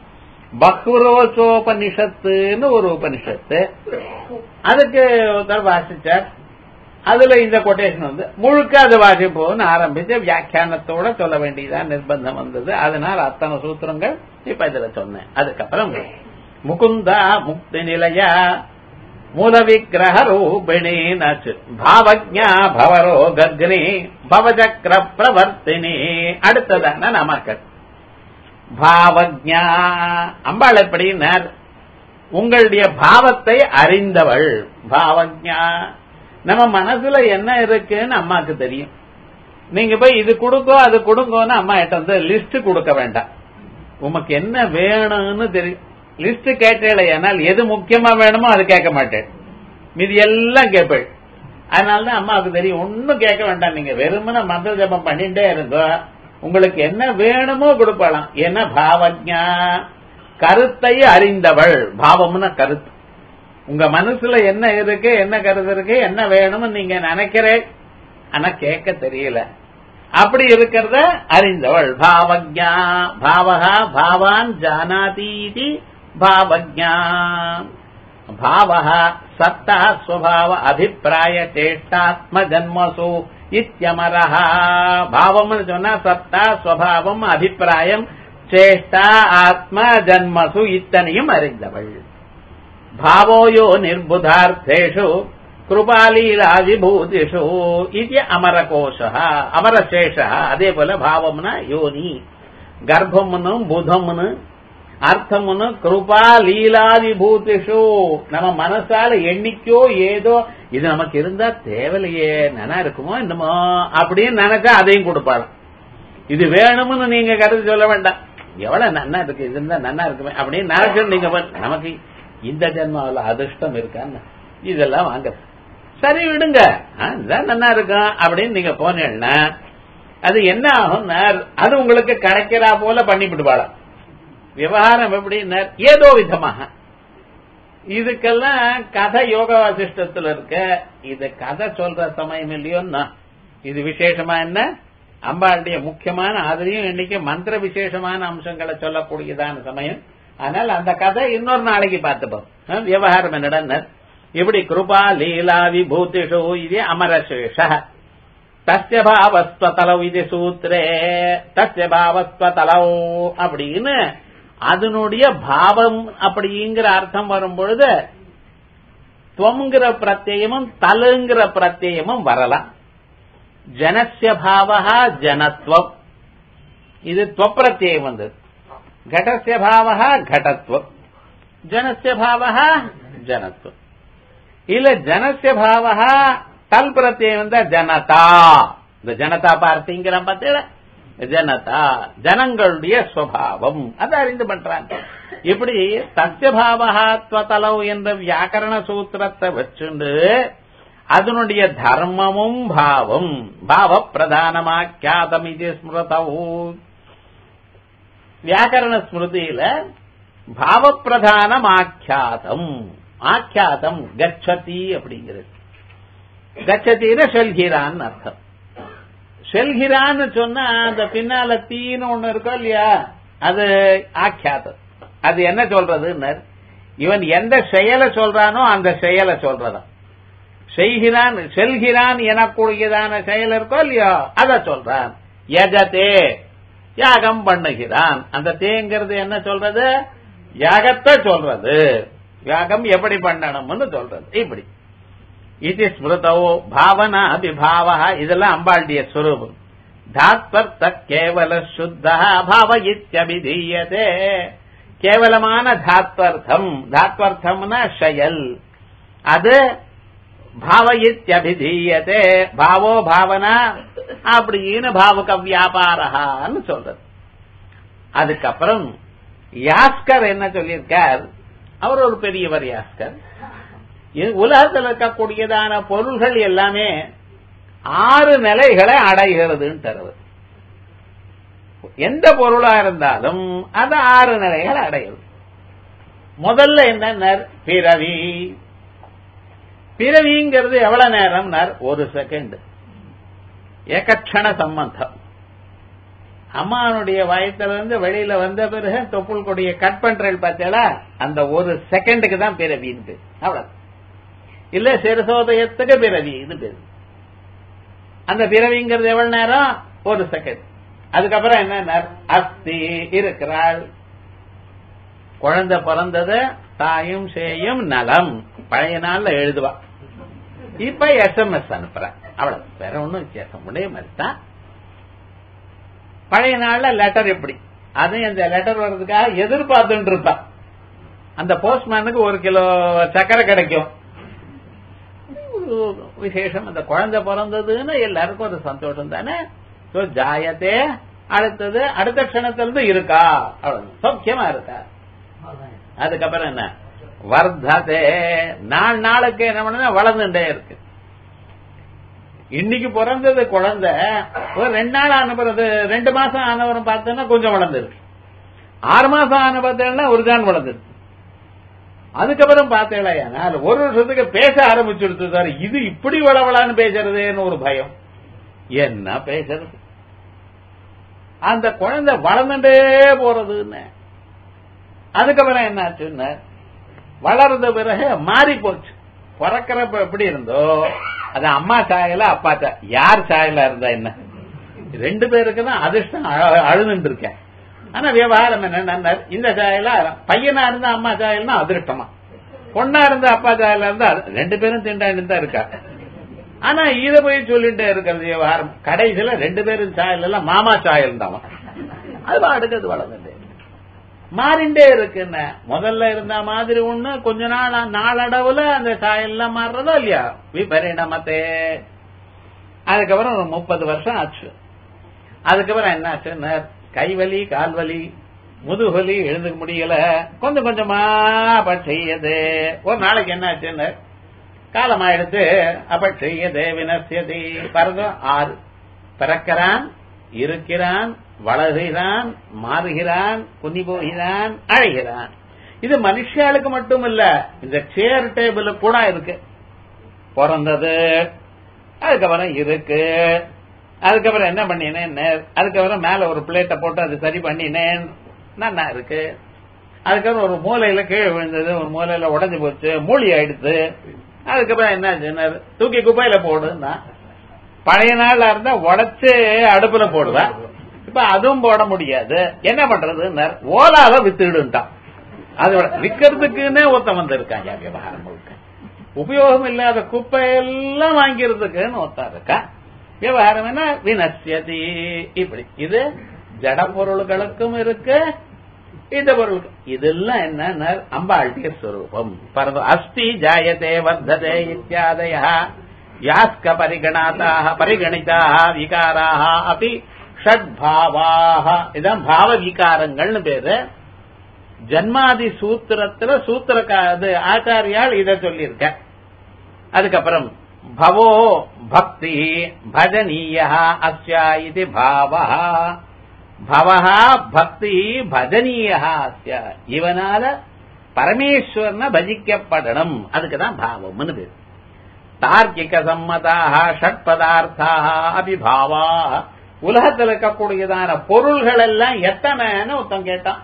பக்ரோச்சோபனிஷத்துன்னு ஒரு உபனிஷத்து அதுக்கு ஒருத்தர் வாசிச்சார் அதுல இந்த கொட்டேஷன் வந்து முழுக்க அது வாசிப்போம்னு ஆரம்பிச்சு வியாக்கியானத்தோட சொல்ல வேண்டியதான் நிர்பந்தம் வந்தது அதனால அத்தனை சூத்திரங்கள் இப்ப இதுல சொன்னேன் அதுக்கப்புறம் முகுந்தா முக்தி நிலையா மூல விக்கிரக ரூபிணி நச்சு பாவஜா பவரோ கர்கினி பவசக்கர பிரவர்த்தினி அடுத்ததான நமக்கு பாவஜா அம்பாள் எப்படின்னார் உங்களுடைய பாவத்தை அறிந்தவள் பாவஜா நம்ம மனசுல என்ன இருக்குன்னு அம்மாக்கு தெரியும் நீங்க போய் இது கொடுங்கோ அது கொடுங்கோன்னு அம்மா கிட்ட வந்து லிஸ்ட் கொடுக்க வேண்டாம் உமக்கு என்ன வேணும்னு தெரியும் லிஸ்ட் கேட்டேன் எது முக்கியமா வேணுமோ அது கேட்க மாட்டேன் மீதி எல்லாம் கேட்பேன் அதனாலதான் அம்மாவுக்கு தெரியும் ஒன்னும் கேட்க வேண்டாம் நீங்க வெறுமன மந்திர ஜபம் பண்ணிட்டே இருந்தோ உங்களுக்கு என்ன வேணுமோ கொடுப்பாளாம் என்ன பாவஜா கருத்தை அறிந்தவள் பாவம்னா கருத்து உங்க மனசுல என்ன இருக்கு என்ன கருத்து இருக்கு என்ன வேணும்னு நீங்க நினைக்கிறேன் ஆனா கேட்க தெரியல அப்படி இருக்கிறத அறிந்தவள் பாவஜா பாவகா பாவான் ஜானாதீதி பாவஜா பாவா சத்தா ஸ்வபாவ அபிப்பிராய சேஷ்டாத்ம ஜன்மசு இத்தியமரஹ பாவம்னு சொன்னா சத்தா ஸ்வபாவம் அபிப்பிராயம் சேஷ்டா ஆத்ம ஜன்மசு இத்தனையும் அறிந்தவள் பாவோயோ நிர்புதார்த்தேஷு கிருபாலீலா விபூதிஷு இது அமரகோஷ அமரசேஷ அதே போல பாவம்னா யோனி கர்ப்பம்னு புதம்னு அர்த்தம்னு கிருபா லீலா விபூதிஷு நம்ம மனசால எண்ணிக்கோ ஏதோ இது நமக்கு இருந்தா தேவையில்லையே நனா இருக்குமோ என்னமோ அப்படின்னு நினைச்சா அதையும் கொடுப்பாளாம் இது வேணும்னு நீங்க கருத்து சொல்ல வேண்டாம் எவ்வளவு நன்னா இருக்கு இது இருந்தா நன்னா இருக்குமே அப்படின்னு நினைச்சு நீங்க நமக்கு இந்த ஜென்மாவில் அதிர்ஷ்டம் இருக்கான்னு இதெல்லாம் வாங்க சரி விடுங்க இதுதான் நல்லா இருக்கும் அப்படின்னு நீங்க போனீங்கன்னா அது என்ன ஆகும் அது உங்களுக்கு கிடைக்கிறா போல பண்ணிவிடுவாளாம் விவகாரம் எப்படின்னா ஏதோ விதமாக இதுக்கெல்லாம் கதை யோக வாசிஷ்டத்துல இருக்க இது கதை சொல்ற சமயம் இல்லையோன்னா இது விசேஷமா என்ன அம்பாளுடைய முக்கியமான அதுலயும் இன்னைக்கு மந்திர விசேஷமான அம்சங்களை சொல்லக்கூடியதான சமயம் அதனால அந்த கதை இன்னொரு நாளைக்கு பார்த்துப்போம் ஆ, விவகாரம் என்னடா இப்படி கிருபா லீலா விபூதிஷு இது அமரசேஷ தஸ்ய பாவஸ்வதலவ் இது சூத்திரே தஸ்ய பாவஸ்வதலவ் அப்படின்னு அதனுடைய பாவம் அப்படிங்கிற அர்த்தம் வரும் பொழுது துவங்கிற பிரத்யமும் தலுங்கிற பிரத்யமும் வரலாம் ஜனசிய பாவா ஜனத்வம் இது துவப்பிரத்யம் வந்தது கடசிய பாவா கடத்வம் ஜனசிய பாவா ஜனத்வம் இல்ல ஜனசிய பாவா தல் பிரத்யம் வந்தா ஜனதா இந்த ஜனதா பார்த்திங்கிற பார்த்தீங்களா ஜனதா ஜனங்களுடைய சுவாவம் அதை அறிந்து பண்றாங்க இப்படி தஸ்யபாவகாத்வதலவ் என்ற வியாக்கரண சூத்திரத்தை வச்சுண்டு அதனுடைய தர்மமும் பாவம் பாவ பிரதானமாக்கியாதம் இது ஸ்மிருதவும் வியாக்கரண ஸ்மிருதியில பாவ பிரதானம் ஆக்கியாதம் ஆக்கியாதம் கச்சதி அப்படிங்கிறது கச்சத்தின்னு செல்கிறான்னு அர்த்தம் செல்கிறான்னு சொன்னா அந்த பின்னால தீன்னு ஒண்ணு இருக்கும் இல்லையா அது ஆக்கியாதம் அது என்ன சொல்றதுன்னு இவன் எந்த செயலை சொல்றானோ அந்த செயலை சொல்றதான் செய்கிறான் செல்கிறான் எனக்கூடியதான செயல் இருக்கோ இல்லையோ அத சொல்றான் யஜதே யாகம் பண்ணுகிறான் அந்த தேங்கிறது என்ன சொல்றது யாகத்தை சொல்றது யாகம் எப்படி பண்ணணும்னு சொல்றது இப்படி இது ஸ்மிருதோ பாவனா அபிபாவ இதெல்லாம் அம்பாளுடைய ஸ்வரூபம் தாத்வர்த்த கேவல சுத்த பாவ இத்தியபிதீயதே கேவலமான தாத்வர்த்தம் தாத்வர்த்தம்னா செயல் அது பாவ இத்தியபிதீயதே பாவோ பாவனா அப்படின்னு பாவுக வியாபாரஹான்னு சொல்றது அதுக்கப்புறம் யாஸ்கர் என்ன சொல்லியிருக்கார் அவர் ஒரு பெரியவர் யாஸ்கர் இது உலகத்தில் இருக்கக்கூடியதான பொருள்கள் எல்லாமே ஆறு நிலைகளை அடைகிறதுன்னு தருவது எந்த பொருளா இருந்தாலும் அது ஆறு நிலைகள் அடையுது முதல்ல என்ன பிறவி பிறவிங்கிறது எவ்வளவு நேரம் ஒரு செகண்ட் ஏகக்ஷண சம்பந்தம் அம்மானுடைய வயத்துல இருந்து வெளியில வந்த பிறகு தொப்புள் கொடிய கட் பண்றேன் பார்த்தீங்களா அந்த ஒரு செகண்டுக்கு தான் பிறவின்னு பேரு அவ்வளவு இல்ல சிறுசோதயத்துக்கு பிறவி இது பேரு அந்த பிறவிங்கிறது எவ்வளவு நேரம் ஒரு செகண்ட் அதுக்கப்புறம் என்ன அஸ்தி இருக்கிறாள் குழந்தை பிறந்தது தாயும் சேயும் நலம் பழைய நாள்ல எழுதுவா இப்ப எஸ்எம்எஸ் அனுப்புறேன் அவ்வளவு வேற ஒண்ணும் வித்தியாசம் ஒரே மாதிரி தான் பழைய நாள்ல லெட்டர் எப்படி அது இந்த லெட்டர் வர்றதுக்காக எதிர்பார்த்துட்டு இருப்பா அந்த போஸ்ட்மேனுக்கு ஒரு கிலோ சக்கரை கிடைக்கும் ஒரு விசேஷம் அந்த குழந்தை பிறந்ததுன்னு எல்லாருக்கும் ஒரு சந்தோஷம் தானே சோ ஜாயத்தே அடுத்தது அடுத்த க்ஷணத்திலிருந்து இருக்கா அவ்வளவு சௌக்கியமா இருக்கா அதுக்கப்புறம் என்ன வர்த்ததே நாள் நாளுக்கு என்ன பண்ண வளர்ந்துட்டே இருக்கு இன்னைக்கு பிறந்தது குழந்தை ஒரு ரெண்டு நாள் ஆன பிறகு ரெண்டு மாசம் ஆனவரும் பார்த்தோன்னா கொஞ்சம் வளர்ந்துருக்கு ஆறு மாசம் ஆன பார்த்தேன்னா ஒரு தான் வளர்ந்துருக்கு அதுக்கப்புறம் பார்த்தேன் ஒரு வருஷத்துக்கு பேச ஆரம்பிச்சுடுத்து சார் இது இப்படி வளவளான்னு பேசுறதேன்னு ஒரு பயம் என்ன பேசுறது அந்த குழந்தை வளர்ந்துட்டே போறதுன்னு அதுக்கப்புறம் என்னாச்சுன்னு வளர்ந்த பிறகு மாறி போச்சு பிறக்கிறப்ப எப்படி இருந்தோ அது அம்மா சாயல அப்பா சாய் யார் சாயலா இருந்தா என்ன ரெண்டு பேருக்கு தான் அதிர்ஷ்டம் அழுதுட்டு இருக்கேன் ஆனா விவகாரம் என்னன்னா இந்த சாயலா பையனா இருந்தா அம்மா சாயல்னா அதிர்ஷ்டமா பொண்ணா இருந்தா அப்பா சாயலா இருந்தா ரெண்டு பேரும் திண்டாண்டு தான் இருக்கா ஆனா இத போய் சொல்லிட்டே இருக்கிறது விவகாரம் கடைசியில ரெண்டு பேரும் சாயல் எல்லாம் மாமா சாயல் தான் அது அடுக்கிறது வளர்ந்துட்டு மாறிண்டே இருக்குன்னு முதல்ல இருந்த மாதிரி ஒண்ணு கொஞ்ச நாள் நாளடவுல அந்த சாயல்லாம் மாறுறதோ இல்லையா விபரிணமத்தே அதுக்கப்புறம் ஒரு முப்பது வருஷம் ஆச்சு அதுக்கப்புறம் என்ன ஆச்சுன்னு கைவலி கால்வலி முதுகலி எழுந்துக்க முடியல கொஞ்சம் கொஞ்சமா பட்சியது ஒரு நாளைக்கு என்ன ஆச்சுன்னு காலம் ஆயிடுத்து அப்பட்சியதே வினசியதி பாருங்க ஆறு பிறக்கிறான் இருக்கிறான் வளர்கிறான் மாறுகிறான் குனி போகிறான் அழைகிறான் இது மனுஷாளுக்கு மட்டும் இல்ல இந்த சேர் டேபிள் கூட இருக்கு பிறந்தது அதுக்கப்புறம் இருக்கு அதுக்கப்புறம் என்ன பண்ணினேன் அதுக்கப்புறம் மேல ஒரு பிளேட்டை போட்டு அது சரி பண்ணினேன் நல்லா இருக்கு அதுக்கப்புறம் ஒரு மூலையில கீழே விழுந்தது ஒரு மூலையில உடைஞ்சு போச்சு மூலி ஆயிடுச்சு அதுக்கப்புறம் என்ன ஆச்சுன்னா தூக்கி குப்பையில போடுன்னா பழைய நாள்ல இருந்தா உடைச்சு அடுப்புல போடுவேன் இப்ப அதுவும் போட முடியாது என்ன பண்றது ஓலால வித்துடுன்ட்டான் அதோட விக்கிறதுக்குன்னே ஒருத்தன் வந்திருக்காங்க விவகாரம் முழுக்க உபயோகம் இல்லாத குப்பையெல்லாம் வாங்கிறதுக்குன்னு ஒருத்தன் இருக்கா விவகாரம் என்ன வினசியதி இப்படி இது ஜட பொருள்களுக்கும் இருக்கு இந்த பொருளுக்கு இதெல்லாம் என்ன அம்பாள்டிய ஸ்வரூபம் பரது அஸ்தி ஜாயதே வர்த்ததே இத்தியாதய யாஸ்க பரிகணாதாக பரிகணிதாக விகாராக அப்படி ஷட்பாவாக இதான் பாவ விகாரங்கள்னு பேரு ஜன்மாதி சூத்திரத்துல சூத்திர அது ஆச்சாரியால் இத சொல்லியிருக்க அதுக்கப்புறம் பவோ பக்தி பஜனீய அஸ்யா இது பாவா பவஹா பக்தி பஜனீய அஸ்யா இவனால பரமேஸ்வரனை பஜிக்கப்படணும் அதுக்குதான் பாவம்னு பேர் தார்க்கிக சம்மதாக ஷட் பதார்த்தாக அபிபாவா உலகத்தில் இருக்கக்கூடியதான பொருள்கள் எல்லாம் எத்தனைன்னு ஒருத்தன் கேட்டான்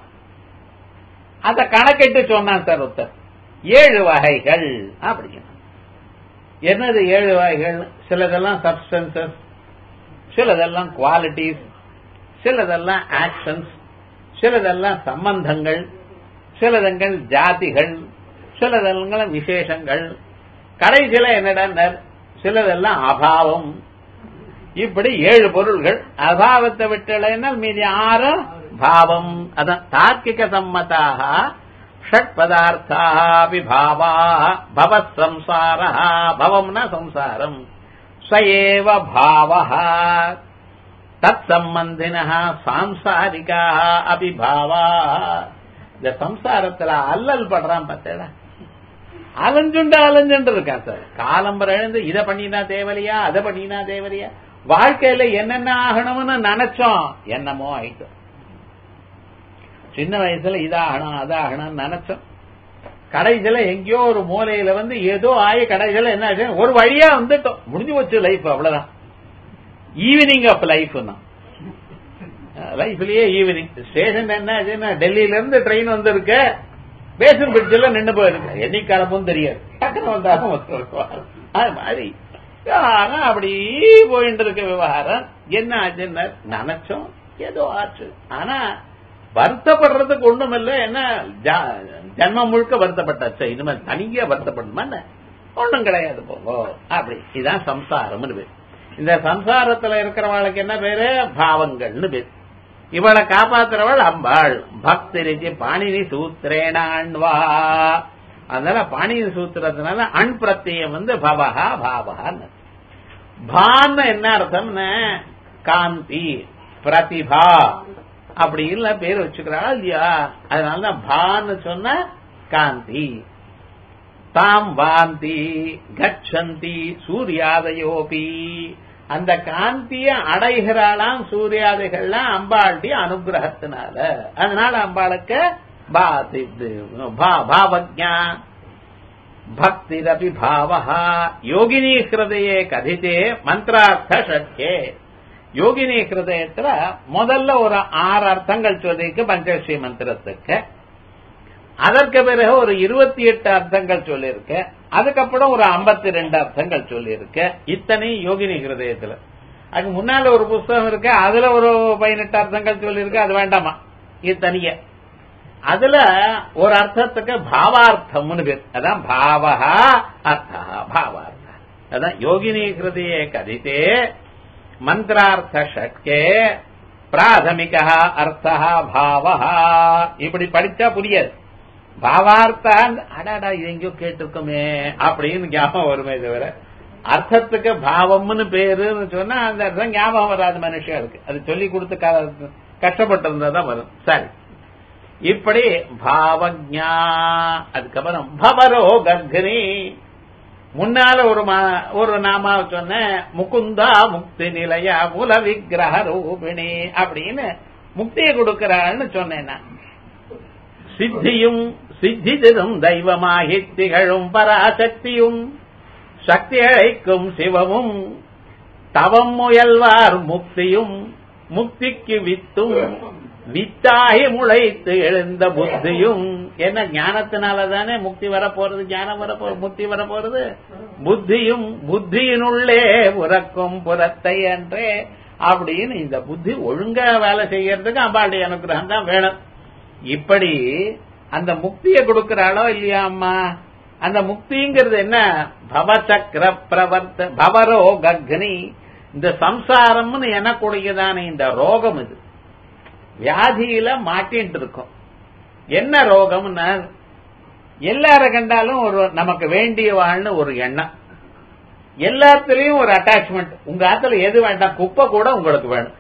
அத கணக்கிட்டு சொன்னான் சார் ஒருத்தர் ஏழு வகைகள் அப்படின்னா என்னது ஏழு வகைகள் சிலதெல்லாம் சப்ஸ்டன்சஸ் சிலதெல்லாம் குவாலிட்டிஸ் சிலதெல்லாம் ஆக்ஷன்ஸ் சிலதெல்லாம் சம்பந்தங்கள் சிலதங்கள் ஜாதிகள் சிலதெல்லாம் விசேஷங்கள் கடைசியில என்னடா சிலதெல்லாம் அபாவம் இப்படி ஏழு பொருள்கள் அபாவத்தை விட்டலைன்னா மீதி ஆறு பாவம் அதான் தார்க்கிக சம்மதாக ஷட் பதார்த்தாபி பாவா பவ சம்சார பவம்னா சம்சாரம் சயேவ பாவ தத் சம்பந்தின சாம்சாரிகா அபி பாவா இந்த சம்சாரத்துல அல்லல் படுறான் பார்த்தேடா அலைஞ்சுண்டு அலைஞ்சுண்டு இருக்கான் சார் காலம்பரம் எழுந்து இதை பண்ணினா தேவலையா அதை பண்ணினா தேவலையா வாழ்க்கையில என்னென்ன ஆகணும்னு நினைச்சோம் என்னமோ ஆயிட்டோம் சின்ன வயசுல இதாகணும் அதாகணும் நினைச்சோம் கடைசியில எங்கேயோ ஒரு மூலையில வந்து ஏதோ ஆய கடைசியில என்ன ஆச்சு ஒரு வழியா வந்துட்டோம் முடிஞ்சு போச்சு லைஃப் அவ்வளவுதான் ஈவினிங் ஆஃப் லைஃப் தான் லைஃப்லயே ஈவினிங் ஸ்டேஷன் என்ன ஆச்சுன்னா டெல்லியில இருந்து ட்ரெயின் வந்திருக்கு பேசன் பிரிட்ஜில் நின்று போயிருக்கு என்னைக்கு கிளம்பும் தெரியாது டக்குன்னு வந்தாலும் அது மாதிரி விவகாரம் அப்படி போயிட்டு இருக்க விவகாரம் என்ன ஆச்சுன்னு நினைச்சோம் ஏதோ ஆச்சு ஆனா வருத்தப்படுறதுக்கு ஒண்ணும் இல்ல என்ன ஜன்மம் முழுக்க வருத்தப்பட்டாச்சு இனிமேல் தனியா வருத்தப்படணுமா ஒண்ணும் கிடையாது போங்க அப்படி இதுதான் சம்சாரம்னு பேர் இந்த சம்சாரத்துல இருக்கிறவளுக்கு என்ன பேரு பாவங்கள்னு பேர் இவளை காப்பாத்துறவள் அம்பாள் பக்தி ரிஜி பாணினி சூத்திரேனான்வா அதனால பாணினி சூத்திரத்தினால அண் பிரத்தியம் வந்து பவஹா பாவஹான்னு பான்னு என்ன அர்த்தம்னு காந்தி பிரதிபா அப்படி இல்ல பேர் வச்சுக்கிறா இல்லையா அதனாலதான் பான்னு சொன்ன காந்தி தாம் வாந்தி கச்சந்தி சூர்யாதயோபி அந்த காந்திய அடைகிறாளாம் சூர்யாதைகள்லாம் அம்பாளுடைய அனுகிரகத்தினால அதனால அம்பாளுக்கு பாவஜா பக்திரபி பாவஹா யோகினி ஹிருதயே கதித்தே மந்திரார்த்த ஷட்கே யோகினி ஹிருதயத்துல முதல்ல ஒரு ஆறு அர்த்தங்கள் சொல்லியிருக்கு பஞ்சஸ்ரீ மந்திரத்துக்கு அதற்கு பிறகு ஒரு இருபத்தி எட்டு அர்த்தங்கள் சொல்லியிருக்க அதுக்கப்புறம் ஒரு ஐம்பத்தி ரெண்டு அர்த்தங்கள் சொல்லியிருக்க இத்தனை யோகினி ஹிருதயத்துல அதுக்கு முன்னால ஒரு புஸ்தகம் இருக்கு அதுல ஒரு பதினெட்டு அர்த்தங்கள் சொல்லியிருக்கு அது வேண்டாமா இது தனிய அதுல ஒரு அர்த்தத்துக்கு பாவார்த்தம்னு பேர் அதான் பாவகா அர்த்தா பாவார்த்தா அதான் யோகினி ஹிருதயே கதித்தே மந்திரார்த்த ஷட்கே பிராதமிகா அர்த்தா பாவஹா இப்படி படிச்சா புரியாது பாவார்த்தா அடாடா இது எங்கேயோ கேட்டிருக்கோமே அப்படின்னு ஞாபகம் வருமே தவிர அர்த்தத்துக்கு பாவம்னு பேருன்னு சொன்னா அந்த அர்த்தம் ஞாபகம் வராது மனுஷனுக்கு அது சொல்லி கொடுத்து கஷ்டப்பட்டு இருந்தா தான் வரும் சரி இப்படி பாவஜா அதுக்கப்புறம் பவரோ கர்ப்பிணி முன்னால ஒரு ஒரு நாமா சொன்ன முகுந்தா முக்தி நிலையா மூல விக்கிரக ரூபிணி அப்படின்னு முக்தியை கொடுக்கிறாள்னு சொன்னேன் நான் சித்தியும் சித்திதிரும் தெய்வமாகி திகழும் பராசக்தியும் சக்தி அழைக்கும் சிவமும் தவம் முயல்வார் முக்தியும் முக்திக்கு வித்தும் வித்தாகி முளைத்து எழுந்த புத்தியும் என்ன ஞானத்தினால தானே முக்தி வரப்போறது ஞானம் வரப்போறது முக்தி வரப்போறது புத்தியும் புத்தியினுள்ளே உறக்கும் புறத்தை என்றே அப்படின்னு இந்த புத்தி ஒழுங்கா வேலை செய்யறதுக்கு அம்பாளுடைய அனுகிரகம் தான் வேணும் இப்படி அந்த முக்தியை கொடுக்கிறாளோ இல்லையா அம்மா அந்த முக்திங்கிறது என்ன பவசக்கர பிரவர்த்த பவரோக அக்னி இந்த சம்சாரம்னு எனக்கூடியதான இந்த ரோகம் இது வியாதியில மாட்டின்ட்டு இருக்கும் என்ன ரோகம்னா எல்லார கண்டாலும் ஒரு நமக்கு வேண்டிய வாழ்னு ஒரு எண்ணம் எல்லாத்துலயும் ஒரு அட்டாச்மெண்ட் உங்க ஆத்துல எது வேண்டாம் குப்பை கூட உங்களுக்கு வேணும்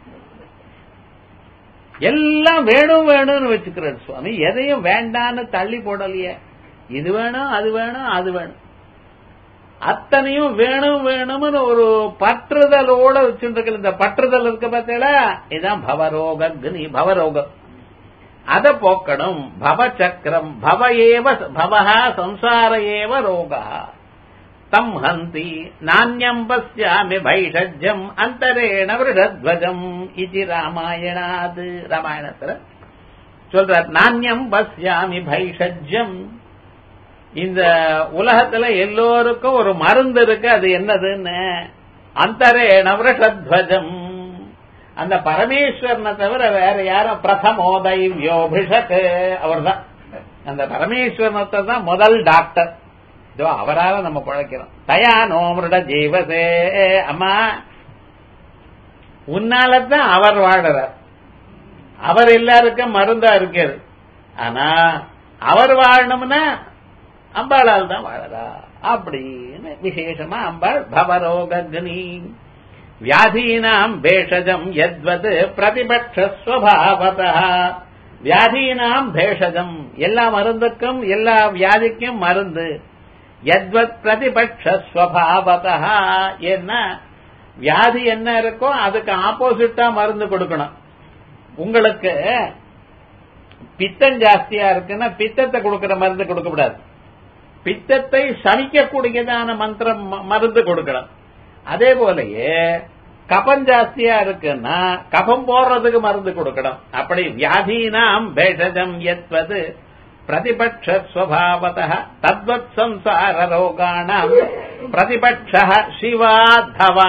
எல்லாம் வேணும் வேணும்னு வச்சுக்கிறார் சுவாமி எதையும் வேண்டான்னு தள்ளி போடலையே இது வேணும் அது வேணும் அது வேணும் அத்தனையும் வேணும் வேணும்னு ஒரு பற்றுதலோட வச்சுட்டு இந்த பற்றுதல் இருக்க பார்த்தீங்களா இதுதான் பவரோக அக்னி பவரோகம் அத போக்கணும் பவ சக்கரம் பவ ஏவ பவஹா சம்சார ஏவ ரோகா தம் ஹந்தி நானியம் பசியாமி பைஷஜ்யம் அந்தரேண விருடத்வஜம் இது ராமாயணாது ராமாயணத்துல சொல்றார் நானியம் பசியாமி பைஷஜ்யம் இந்த உலகத்துல எல்லோருக்கும் ஒரு மருந்து இருக்கு அது என்னதுன்னு அந்தரேண விருஷத்வஜம் அந்த பரமேஸ்வரனை தவிர வேற யாரும் பிரதமோ தைவியோபிஷக் அவர் தான் அந்த பரமேஸ்வரனத்தை தான் முதல் டாக்டர் இதோ அவரால நம்ம பழைக்கிறோம் தயா நோமிருட ஜீவசே அம்மா உன்னாலதான் அவர் வாடுறார் அவர் எல்லாருக்கும் மருந்தா இருக்காரு ஆனா அவர் வாழணும்னா அம்பாளால் தான் வாழறா அப்படின்னு விசேஷமா அம்பாள் பவரோகக்னி வியாதீனாம் பேஷஜம் எத்வது பிரதிபட்சஸ்வபாவத வியாதீனாம் பேஷஜம் எல்லா மருந்துக்கும் எல்லா வியாதிக்கும் மருந்து எத்வத் பிரதிபட்சஸ்வபாவத என்ன வியாதி என்ன இருக்கோ அதுக்கு ஆப்போசிட்டா மருந்து கொடுக்கணும் உங்களுக்கு பித்தம் ஜாஸ்தியா இருக்குன்னா பித்தத்தை கொடுக்கிற மருந்து கொடுக்க கூடாது பித்தத்தை சமிக்கக்கூடியதான மந்திரம் மருந்து கொடுக்கணும் அதே போலயே கபம் ஜாஸ்தியா இருக்குன்னா கபம் போடுறதுக்கு மருந்து கொடுக்கணும் அப்படி வியாதீனாம் பேஷஜம் எத்வது பிரதிபட்சஸ்வபாவத தத்வத் சம்சார ரோகாணாம் பிரதிபட்ச சிவாதவா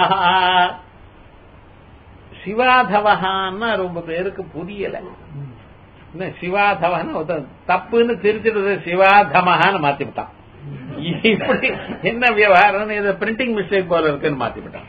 சிவாதவஹான்னா ரொம்ப பேருக்கு புரியல என்ன சிவாதவன்னு ஒருத்தன் தப்புன்னு திருச்சிடுறது சிவாதமஹான்னு மாத்தி விட்டான் இப்படி என்ன விவகாரம் இது பிரிண்டிங் மிஸ்டேக் போல இருக்குன்னு மாத்தி விட்டான்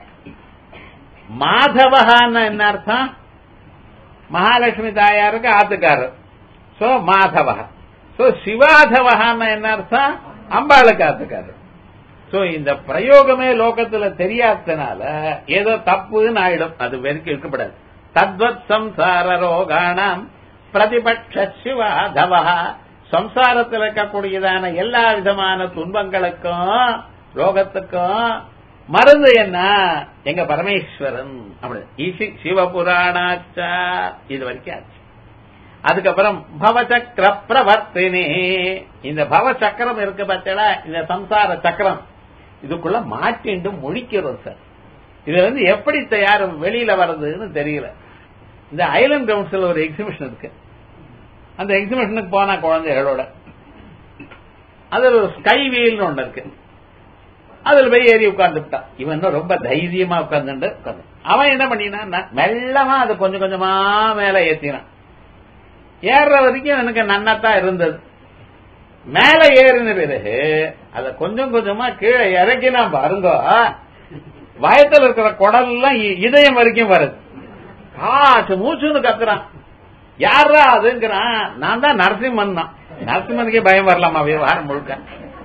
மாதவஹான்னு என்ன அர்த்தம் மகாலட்சுமி தாயாருக்கு ஆத்துக்காரர் சோ மாதவ சோ சிவாதவஹான்னு என்ன அர்த்தம் அம்பாளுக்கு ஆத்துக்காரர் சோ இந்த பிரயோகமே லோகத்துல தெரியாதனால ஏதோ தப்புன்னு ஆயிடும் அது வரைக்கும் இருக்கப்படாது தத்வத் சம்சார ரோகாணாம் பிரதிபட்ச சிவாதவா சம்சாரத்தில் இருக்கக்கூடியதான எல்லா விதமான துன்பங்களுக்கும் ரோகத்துக்கும் மருந்து என்ன எங்க பரமேஸ்வரன் அப்படி ஈசி சிவபுராணாச்சா இது வரைக்கும் ஆச்சு அதுக்கப்புறம் பவசக்கர பிரவர்த்தினி இந்த பவசக்கரம் இருக்கு பார்த்தா இந்த சம்சார சக்கரம் இதுக்குள்ள மாட்டிண்டு முழிக்கிறோம் சார் இது வந்து எப்படி தயார் வெளியில வர்றதுன்னு தெரியல இந்த ஐலண்ட் கவுன்சில் ஒரு எக்ஸிபிஷன் இருக்கு அந்த எக்ஸிபிஷனுக்கு போனா குழந்தைகளோட அதுல ஒரு ஸ்கை வீல்னு ஒண்ணு இருக்கு அதுல போய் ஏறி உட்கார்ந்துட்டான் இவன் இன்னும் ரொம்ப தைரியமா உட்கார்ந்துட்டு உட்கார்ந்து அவன் என்ன பண்ணினா மெல்லமா அது கொஞ்சம் கொஞ்சமா மேல ஏத்தினான் ஏறுற வரைக்கும் எனக்கு நன்னாத்தான் இருந்தது மேல ஏறின பிறகு அத கொஞ்சம் கொஞ்சமா கீழே இறக்கினா பாருங்க வயத்துல இருக்கிற குடல்லாம் இதயம் வரைக்கும் வருது காசு மூச்சுன்னு கத்துறான் யாரா அதுங்கிறான் நான் தான் நரசிம்மன் தான் நரசிம்மனுக்கே பயம் வரலாமா விவகாரம் முழுக்க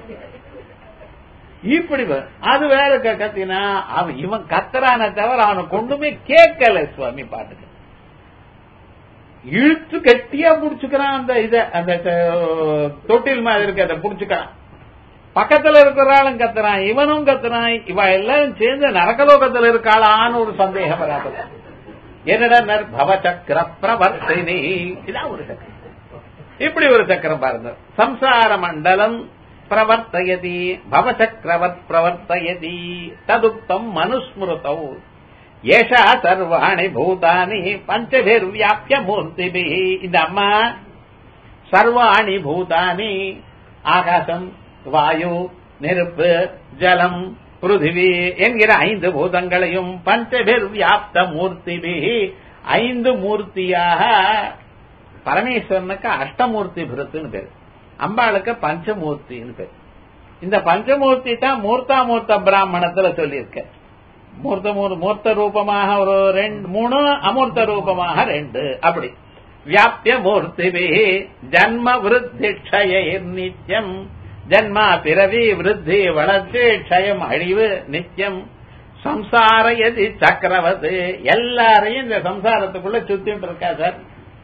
இப்படி அது வேற கத்தினா அவன் இவன் கத்துறானே தவிர அவனை கொண்டுமே கேட்கல சுவாமி பாட்டுக்கு இழுத்து கட்டியா புடிச்சுக்கிறான் அந்த இத அந்த தொட்டில் மாதிரி இருக்கு அதை புடிச்சுக்கிறான் பக்கத்துல இருக்கிறாளும் கத்துறான் இவனும் கத்துறான் இவ எல்லாரும் சேர்ந்து நரகலோகத்துல இருக்காளான்னு ஒரு சந்தேகம் வராது என்னடா பவ சக்கர பிரவர்த்தினி இதான் ஒரு சக்கரம் இப்படி ஒரு சக்கரம் பாருங்க சம்சார மண்டலம் பிரவர்த்தயதி பவசக்கரவத் பிரவர்த்தயதி ததுக்தம் மனுஸ்மிருதௌ ஏஷா சர்வாணி பூதானி பஞ்சபிர்வியாபிய மூர்த்திபி இந்த அம்மா சர்வாணி பூதானி ஆகாசம் வாயு நெருப்பு ஜலம் பிருத்திவி என்கிற ஐந்து பூதங்களையும் பஞ்சபிர் வியாப்த மூர்த்திபி ஐந்து மூர்த்தியாக பரமேஸ்வரனுக்கு அஷ்டமூர்த்தி பிருத்துன்னு பேரு அம்பாளுக்கு பஞ்சமூர்த்தின்னு பேரு இந்த பஞ்சமூர்த்தி தான் மூர்த்தாமூர்த்த பிராமணத்துல சொல்லியிருக்க மூர்த்த மூர்- மூர்த்த ரூபமாக ஒரு ரெண்டு மூணு அமூர்த்த ரூபமாக ரெண்டு அப்படி வியாபிய மூர்த்திபி ஜன்ம விருத்தி க்ஷயைர் நித்யம் ஜன்மா பிறவி விருத்தி வளர்ச்சி க்ஷயம் அழிவு நித்தியம் சம்சாரயதி சக்கரவத்து எல்லாரையும் இந்த சம்சாரத்துக்குள்ள சுத்திட்டு இருக்கா சார்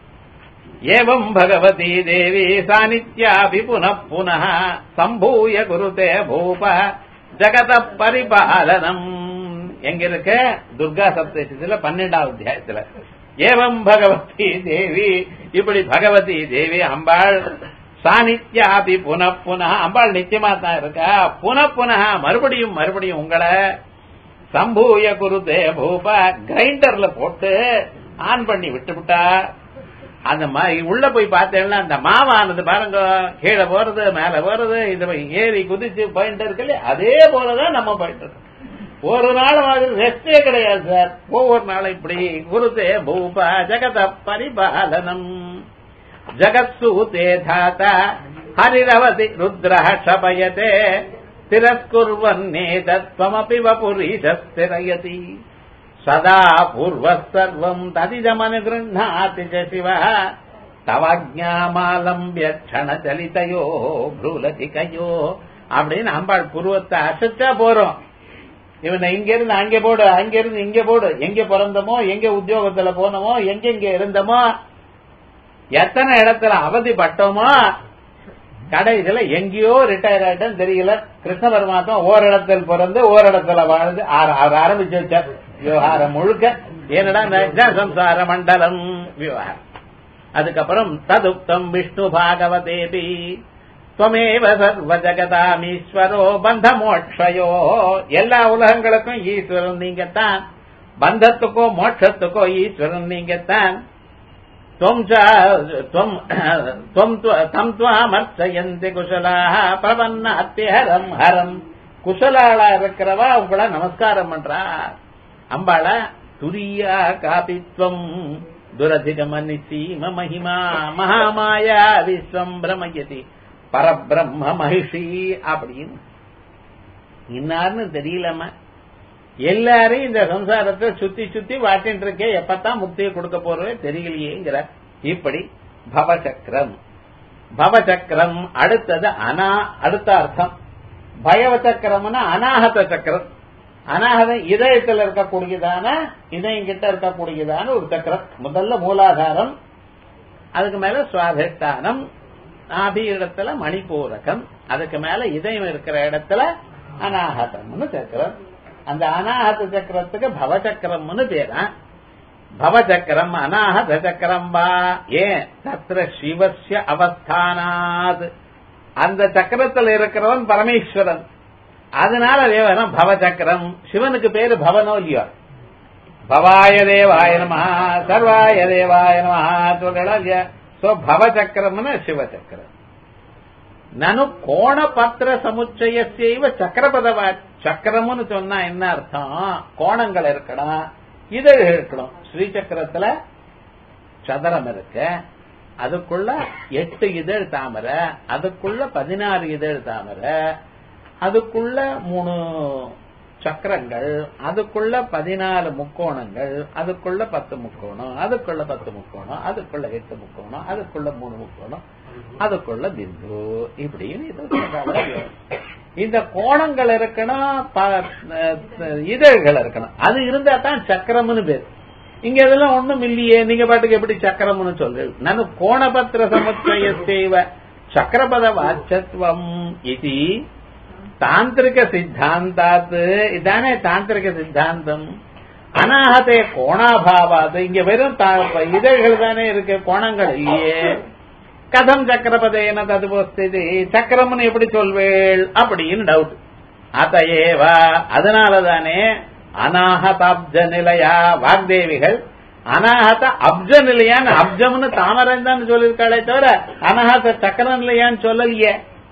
ஏவம் பகவதி தேவி சாநித்யாபி புனః புனः சம்பூய குருதே பூப ஜகத பரிபாலனம் எங்க இருக்கு துர்கா சப்தேசத்துல பன்னெண்டாவது அத்தியாயத்துல ஏவம் பகவதி தேவி இப்படி பகவதி தேவி அம்பாள் சாநித்யாபி புனః புனः அம்பாள் நிச்சயமா தான் இருக்கா புனః புனः மறுபடியும் மறுபடியும் உங்களை சம்பூய குருதே பூப கிரைண்டர்ல போட்டு ஆன் பண்ணி விட்டு விட்டா அந்த மாதிரி உள்ள போய் பார்த்தேன்னா அந்த மாவானது பாருங்க கீழே போறது மேல போறது இது ஏறி குதிச்சு போயிட்டு இருக்குல்ல அதே போலதான் நம்ம போயிட்டு இருக்கோம் ஒரு நாள் மாதிரி ரெஸ்டே கிடையாது சார் ஒவ்வொரு நாளும் இப்படி குருதே பூப ஜெகத பரிபாலனம் ஜகத்சூதே தாத்தா ஹரிரவதி ருத்ர ஷபயதே திரஸ்குர்வன்னேதத்வமபி வபுரீஷஸ்திரயதி சதா பூர்வः சர்வம் ததிதமனுகிருண்ணாதி ச சிவः தவாஜ்ஞாமாலம்பிய க்ஷணச்சலிதையோ ப்ரூலதிகையோ அப்படின்னு அம்பாள் புருவத்தை அசைச்சா போறோம் இவனை இங்க இருந்து அங்கே போடு அங்க இருந்து இங்க போடு எங்க பிறந்தமோ எங்க உத்தியோகத்துல போனோமோ எங்க எங்க இருந்தோமோ எத்தனை இடத்துல அவதிப்பட்டோமோ கடைசியில எங்கேயோ ரிட்டையர் ஆயிட்டேன்னு தெரியல கிருஷ்ண பரமாத்மா ஓரிடத்தில் பிறந்து ஓரிடத்துல வாழ்ந்து ஆர- அவர் ஆரம்பிச்சு வச்சார் விவகாரம் முழுக்க என்னடா இந்த சம்சார மண்டலம் விவகாரம் அதுக்கப்புறம் ததுக்தம் விஷ்ணு பாகவதேபி துவமேவ சர்வ ஜகதாமீஸ்வரோ பந்த மோட்சயோ எல்லா உலகங்களுக்கும் ஈஸ்வரன் நீங்கத்தான் பந்தத்துக்கோ மோட்சத்துக்கோ ஈஸ்வரன் நீங்கத்தான் त्वम् च त्वम् त्वम् त्व- तम् त्वामर्चयन्ति குஷலாக பிரபன்ன அத்தியஹரம் ஹரம் குஷலாளா இருக்கிறவா உங்களை நமஸ்காரம் பண்றா அம்பாள துரியா காபித்வம் துரதிகம நிசீம மகிமா மகாமாயா விஸ்வம் பிரமயதி பரபிரம்ம மகிஷி அப்படின்னு இன்னார்னு தெரியலம்மா எல்லாரையும் இந்த சம்சாரத்தை சுத்தி சுத்தி வாட்டின்னு இருக்கே எப்பத்தான் முக்தியை கொடுக்க போறவே தெரியலையேங்கிற இப்படி பவசக்கரம் பவசக்கரம் அடுத்தது அனா அடுத்த அர்த்தம் பயவ சக்கரம்னா அனாகத சக்கரம் அனாகதம் இதயத்தில் இருக்கக்கூடியதான இதயம் கிட்ட இருக்கக்கூடியதான ஒரு சக்கரம் முதல்ல மூலாதாரம் அதுக்கு மேல சுவாதிஷ்டானம் நாபி இடத்துல மணிப்பூரகம் அதுக்கு மேல இதயம் இருக்கிற இடத்துல அனாகதம்னு சக்கரம் அந்த அனாஹத சக்கரத்துக்கு பவசக்கரம்னு பேரா பவசக்கரம் அனாஹத சக்கரம் வா ஏன் தத்ர சிவஸ்ய அவஸ்தானாத் அந்த சக்கரத்தில் இருக்கிறவன் பரமேஸ்வரன் அதனால விவரம் பவசக்கரம் சிவனுக்கு பேரு பவனோ இல்லையோ பவாய தேவாய நம சர்வாய தேவாய நம சொல்றா இல்லையா சோ பவசக்கரம்னு சிவசக்கரம் நனு கோண பத்திர சமுச்சயசைவ சக்கரபதவா சக்கரம்னு சொன்னா என்ன அர்த்தம் கோணங்கள் இருக்கணும் இதழ் இருக்கணும் ஸ்ரீசக்கரத்துல சதுரம் இருக்கு அதுக்குள்ள எட்டு இதழ் தாமரை அதுக்குள்ள பதினாறு இதழ் தாமரை அதுக்குள்ள மூணு சக்கரங்கள் அதுக்குள்ள பதினாலு முக்கோணங்கள் அதுக்குள்ள பத்து முக்கோணம் அதுக்குள்ள பத்து முக்கோணம் அதுக்குள்ள எட்டு முக்கோணம் அதுக்குள்ள மூணு முக்கோணம் அதுக்குள்ள பிந்து இப்படின்னு இது சொல்றாங்க. இந்த கோணங்கள் இருக்கணும் ப- இதழ்கள் இருக்கணும் அது இருந்தா தான் சக்கரம்னு பேர் இங்க இதெல்லாம் ஒண்ணும் இல்லையே நீங்க பாட்டுக்கு எப்படி சக்கரம்னு சொல்லு நான் கோணபத்திர சமுச்சய செய்வ சக்கரபத வாச்சத்வம் இது தாந்திரிக சித்தாந்தாத் இதானே தாந்திரிக சித்தாந்தம் அனாகதே கோணாபாவாது இங்க வெறும் தா- இதழ்கள் தானே இருக்கு கோணங்கள் இல்லையே கதம் சக்கரபதேன ததுபோஸ்தி சக்கரம்னு எப்படி சொல்வேள் அப்படின்னு டவுட் அதையேவா அதனாலதானே அநாகதாப்ஜ நிலையா வாக்தேவிகள் அனாஹத அப்ஜ நிலையான்னு அப்ஜம்னு தாமரம் தான் சொல்லியிருக்காளே தவிர அனாஹத சக்கர நிலையான்னு சொல்லலையே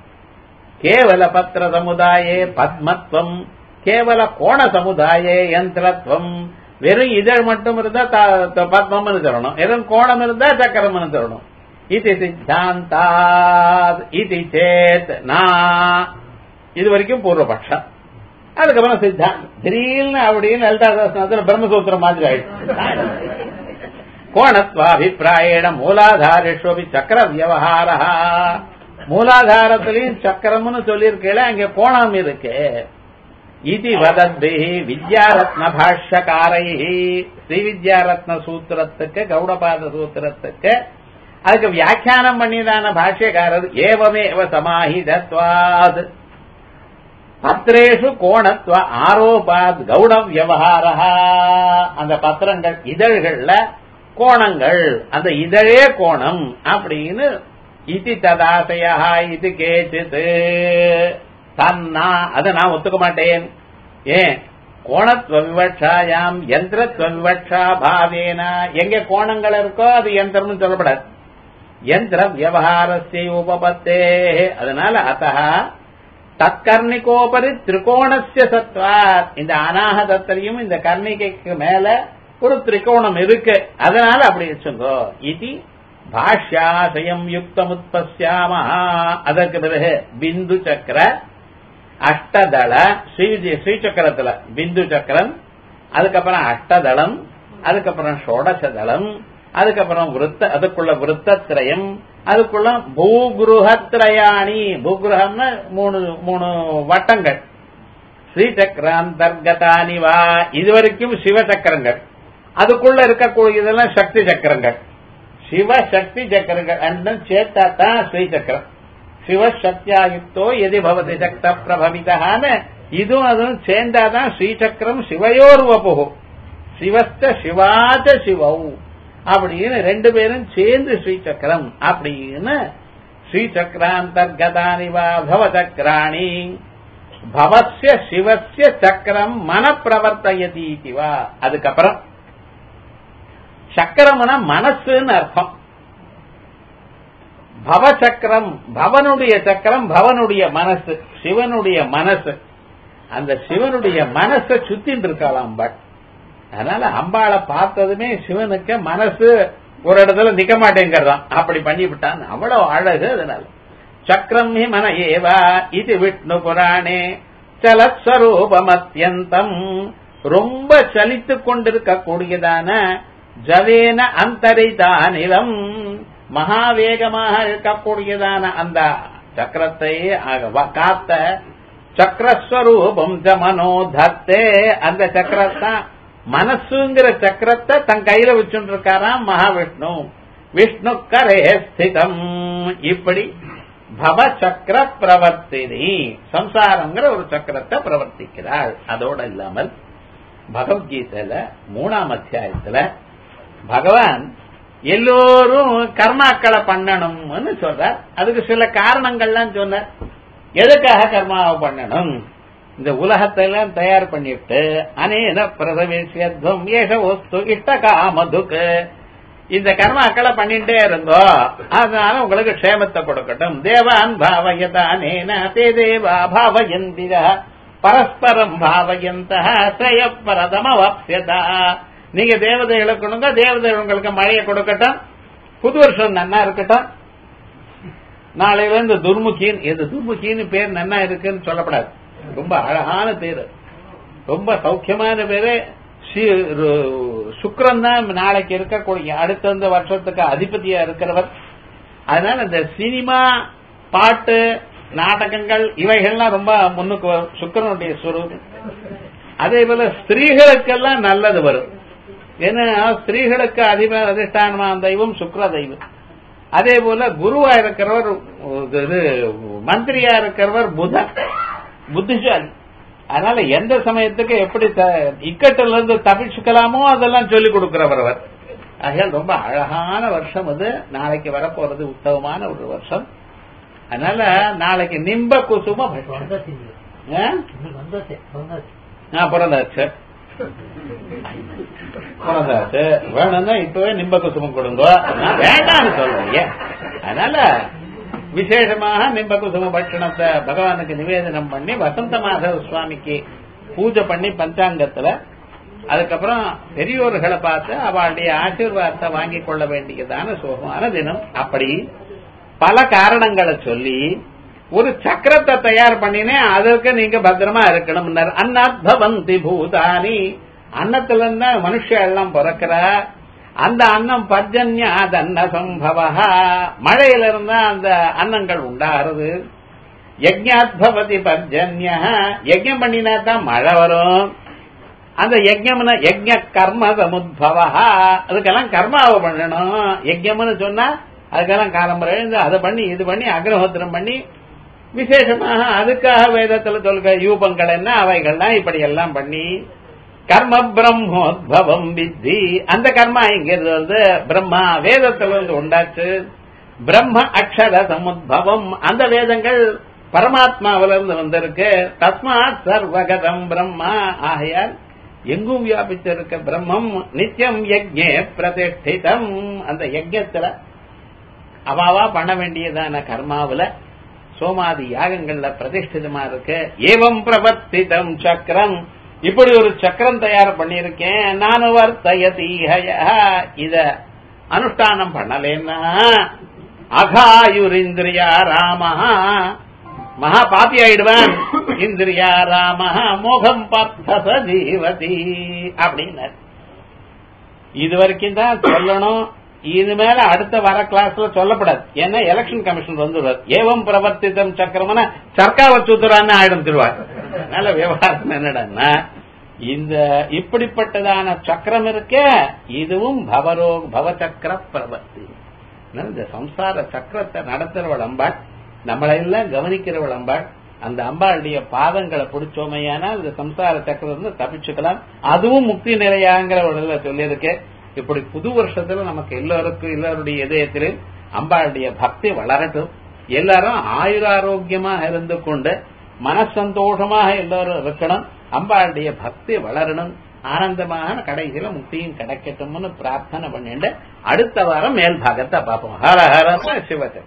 கேவல பத்திர சமுதாயே பத்மத்வம் கேவல கோண சமுதாயே யந்திரத்வம் வெறும் இதழ் மட்டும் இருந்தா த- த- பத்மம்னு தரணும் வெறும் கோணம் இருந்தா சக்கரம்னு தரணும் இது சித்தாந்தா இது சேத் நான் இது வரைக்கும் பூர்வபக்ஷம் அதுக்கப்புறம் சித்தாந்தம் திடீர்னு அப்படின்னு லலிதா சாஸ்திரத்துல பிரம்மசூத்திரம் மாதிரி ஆயிடுச்சு கோணத்வாபிப்பிராயண மூலாதாரேஸ்வபி சக்கர வியவஹாரா மூலாதாரத்திலையும் சக்கரம்னு சொல்லியிருக்கல அங்க கோணம் இருக்கு இது வதந்தி வித்யாரத்ன பாஷ்யக்காரை ஸ்ரீ வித்யாரத்ன சூத்திரத்துக்கு கௌடபாத சூத்திரத்துக்கு அதுக்கு வியாக்கியானம் பண்ணிதான பாஷ்யக்காரர் ஏவமேவ சமாஹிதத்வாத் பத்திரேஷு கோணத்துவ ஆரோபாத் கௌட வியவஹாரா அந்த பத்திரங்கள் இதழ்கள்ல கோணங்கள் அந்த இதழே கோணம் அப்படின்னு இது ததாசயா இது கேச்சித்து தன்னா அதை நான் ஒத்துக்க மாட்டேன் ஏன் கோணத்துவ விவட்சாயாம் யந்திரத்துவ விவட்சா பாவேனா எங்க கோணங்கள் இருக்கோ அது யந்திரம்னு சொல்லப்படாது யந்திர வியவஹாரஸ்ய உபபத்தே அதனால அத்தா தற்கர்ணிகோபரி திரிகோணஸ்ய சத்வாத் இந்த அநாகதத்திலையும் இந்த கர்ணிகைக்கு மேல ஒரு திரிகோணம் இருக்கு அதனால அப்படி வச்சுங்கோ இது பாஷ்யாசயம் யுக்தமுத்பஸ்யாம அதற்கு பிறகு பிந்து சக்கர அஷ்டதள ஸ்ரீ ஸ்ரீசக்கரத்துல பிந்து சக்கரம் அதுக்கப்புறம் அஷ்டதளம் அதுக்கப்புறம் ஷோடசதளம் அதுக்கப்புறம் விருத்த அதுக்குள்ள விருத்தத்திரயம் அதுக்குள்ள பூகுருஹத்ரயாணி பூகுருஹம்னா மூணு மூணு வட்டங்கள் ஸ்ரீசக்கராந்தர்கதானி வா இதுவரைக்கும் சிவசக்கரங்கள் அதுக்குள்ள இருக்கக்கூடியதெல்லாம் சக்தி சக்கரங்கள் சிவ சக்தி சக்கரங்கள் அண்டம் சேர்த்தா தான் ஸ்ரீசக்கரம் சிவசக்தியாயுக்தோ எதி பவதி சக்த பிரபவிதான்னு இதுவும் அதுவும் சேர்ந்தாதான் ஸ்ரீசக்கரம் சிவயோர் வபு சிவஸ்த சிவாச்ச சிவவு அப்படின்னு ரெண்டு பேரும் சேர்ந்து ஸ்ரீசக்கரம் அப்படின்னு ஸ்ரீசக்கராந்தர்கதானி வா பவசக்கராணி பவசிய சிவசிய சக்கரம் மன பிரவர்த்தயதி வா அதுக்கப்புறம் சக்கரம்னா மனசுன்னு அர்த்தம் பவசக்கரம் பவனுடைய சக்கரம் பவனுடைய மனசு சிவனுடைய மனசு அந்த சிவனுடைய மனசை சுத்தின்னு இருக்காளாம் அம்பாள் அதனால அம்பாளை பார்த்ததுமே சிவனுக்கு மனசு ஒரு இடத்துல நிக்க மாட்டேங்கிறதாம் அப்படி பண்ணிவிட்டான் அவ்வளவு அழகு அதனால சக்கரம் ஹி மன ஏவா இது விஷ்ணு புராணே சலஸ்வரூபமத்யந்தம் ரொம்ப சலித்துக் கொண்டிருக்கக்கூடியதான ஜவேன அந்தரிதானிலம் மகாவேகமாக இருக்கக்கூடியதான அந்த சக்கரத்தை காத்த சக்கரஸ்வரூபம் ஜ மனோதத்தே அந்த சக்கரத்தான் மனசுங்கிற சக்கரத்தை தன் கையில வச்சுட்டு இருக்காராம் மகாவிஷ்ணு விஷ்ணு கரே ஸ்திதம் இப்படி பவ சக்கர பிரவர்த்தினி சம்சாரங்கிற ஒரு சக்கரத்தை பிரவர்த்திக்கிறாள் அதோட இல்லாமல் பகவத்கீதையில மூணாம் அத்தியாயத்துல பகவான் எல்லோரும் கர்மாக்களை பண்ணணும்னு சொல்றார் அதுக்கு சில காரணங்கள்லாம் சொன்னார் எதுக்காக கர்மாவை பண்ணணும் இந்த உலகத்தை எல்லாம் தயார் பண்ணிட்டு அனேன பிரதவேசியத்வம் ஏக வஸ்து இஷ்ட காமதுக்கு இந்த கர்மாக்களை பண்ணிட்டே இருந்தோ அதனால உங்களுக்கு க்ஷேமத்தை கொடுக்கட்டும் தேவான் பாவயதானேன தே தேவா பாவயந்திர பரஸ்பரம் பாவயந்த ஸ்ரயப்பரதமவாப்சியதா நீங்க தேவதைகளை கொடுங்க தேவதைகள் உங்களுக்கு மழையை கொடுக்கட்டும் புது வருஷம் நன்னா இருக்கட்டும் நாளையில இருந்து துர்முகின் எது துர்முகின்னு பேர் நன்னா இருக்குன்னு சொல்லப்படாது ரொம்ப அழகான பேரு ரொம்ப சௌக்கியமான பேரு சுக்கரன் தான் நாளைக்கு இருக்கக்கூடிய அடுத்த வருஷத்துக்கு அதிபதியா இருக்கிறவர் அதனால இந்த சினிமா பாட்டு நாடகங்கள் இவைகள்லாம் ரொம்ப முன்னுக்கு வரும் சுக்கரனுடைய சுரூபம் அதே போல ஸ்திரீகளுக்கெல்லாம் நல்லது வரும் ஏன்னா ஸ்திரீகளுக்கு அதிப அதிஷ்டானமான தெய்வம் சுக்கர தெய்வம் அதே போல குருவா இருக்கிறவர் இது மந்திரியா இருக்கிறவர் புதன் புத்திசாலி அதனால எந்த சமயத்துக்கு எப்படி இக்கட்டில இருந்து தப்பிச்சுக்கலாமோ அதெல்லாம் சொல்லிக் கொடுக்கிறவர் அவர் ஆகையால் ரொம்ப அழகான வருஷம் அது நாளைக்கு வரப்போறது உத்தமமான ஒரு வருஷம் அதனால நாளைக்கு நிம்ப குசும பட்சம். வந்தாச்சு ஆ? இன்னைக்கு வந்தாச்சு வந்தாச்சு ஆ, பிறந்தாச்சு பிறந்தாச்சு வேணும்னா இப்பவே நிம்ப குசுமம் கொடுங்க நான் வேண்டாம்னு சொல்றீங்க அதனால விசேஷமாக நிம்ப குசும பட்சணத்தை பகவானுக்கு நிவேதனம் பண்ணி வசந்த மாதவ சுவாமிக்கு பூஜை பண்ணி பஞ்சாங்கத்துல அதுக்கப்புறம் பெரியோர்களை பார்த்து அவளுடைய ஆசீர்வாதத்தை வாங்கி கொள்ள வேண்டியதான சுகமான தினம் அப்படி பல காரணங்களை சொல்லி ஒரு சக்கரத்தை தயார் பண்ணினேன் அதற்கு நீங்க பத்திரமா இருக்கணும் அன்னாத் பவந்தி பூதானி அன்னத்துல இருந்தா மனுஷன் எல்லாம் பிறக்கிறா அந்த அன்னம் பர்ஜன்யாத் அன்ன சம்பவ மழையில இருந்தா அந்த அன்னங்கள் உண்டாகிறது யஜ்ஞாத் பவதி பர்ஜன்ய யஜ்ஞம் பண்ணினா தான் மழை வரும் அந்த யஜ்யம்னு யஜ்ஞ கர்ம சமுத்பவ அதுக்கெல்லாம் கர்மாவை பண்ணணும் யஜ்யம்னு சொன்னா அதுக்கெல்லாம் காலம்பரம் எழுந்து அதை பண்ணி இது பண்ணி அக்ரஹோத்திரம் பண்ணி விசேஷமாக அதுக்காக வேதத்துல சொல்க யூபங்கள் என்ன அவைகள்லாம் இப்படி எல்லாம் பண்ணி கர்ம பிரம்மோத்பவம் வித்தி அந்த கர்மா இங்கிருந்து வந்து பிரம்மா வேதத்துல இருந்து உண்டாச்சு பிரம்ம அக்ஷர சமுத்பவம் அந்த வேதங்கள் பரமாத்மாவிலிருந்து வந்திருக்கு தஸ்மாத் சர்வகதம் பிரம்மா ஆகையால் எங்கும் வியாபித்திருக்க பிரம்மம் நித்தியம் யஜ்ஞே பிரதிஷ்டிதம் அந்த யஜ்ஞத்துல அவாவா பண்ண வேண்டியதான கர்மாவுல சோமாதி யாகங்கள்ல பிரதிஷ்டிதமா இருக்கு ஏவம் பிரவர்த்திதம் சக்கரம் இப்படி ஒரு சக்கரம் தயார் பண்ணியிருக்கேன் நான் வர்த்தயதீஹய இத அனுஷ்டானம் பண்ணலேன்னா அகாயுரிந்திரியா ராமஹா மகா பாப்பி ஆயிடுவான் இந்திரியா ராமஹா மோகம் பார்த்த சஜீவதி அப்படின்னாரு இது வரைக்கும் தான் சொல்லணும் இனிமேல அடுத்த வர கிளாஸ்ல சொல்லப்படாது ஏன்னா எலெக்ஷன் கமிஷன் வந்துடுவார் ஏவம் பிரவர்த்திதம் சக்கரம்னா சர்க்காவை சுத்துறான்னு ஆயிடும் திருவார் அதனால விவகாரம் என்னடா இந்த இப்படிப்பட்டதான சக்கரம் இருக்க இதுவும் பவரோ பவசக்கர பிரவர்த்தி அதனால இந்த சம்சார சக்கரத்தை நடத்துறவள் அம்பாள் நம்மளை எல்லாம் கவனிக்கிறவள் அம்பாள் அந்த அம்பாளுடைய பாதங்களை பிடிச்சோமையானா இந்த சம்சார சக்கரம் இருந்து தப்பிச்சுக்கலாம் அதுவும் முக்தி நிலையாங்கிற ஒரு இதுல சொல்லியிருக்கு இப்படி புது வருஷத்துல நமக்கு எல்லோருக்கும் எல்லாருடைய இதயத்திலும் அம்பாளுடைய பக்தி வளரட்டும் எல்லாரும் ஆயுராரோக்கியமாக இருந்து கொண்டு மனசந்தோஷமாக எல்லாரும் இருக்கணும் அம்பாளுடைய பக்தி வளரணும் ஆனந்தமான கடைசியில முக்தியும் கிடைக்கட்டும்னு பிரார்த்தனை பண்ணிட்டு அடுத்த வாரம் மேல் பாகத்தை பார்ப்போம் ஹர ஹர சிவத்தை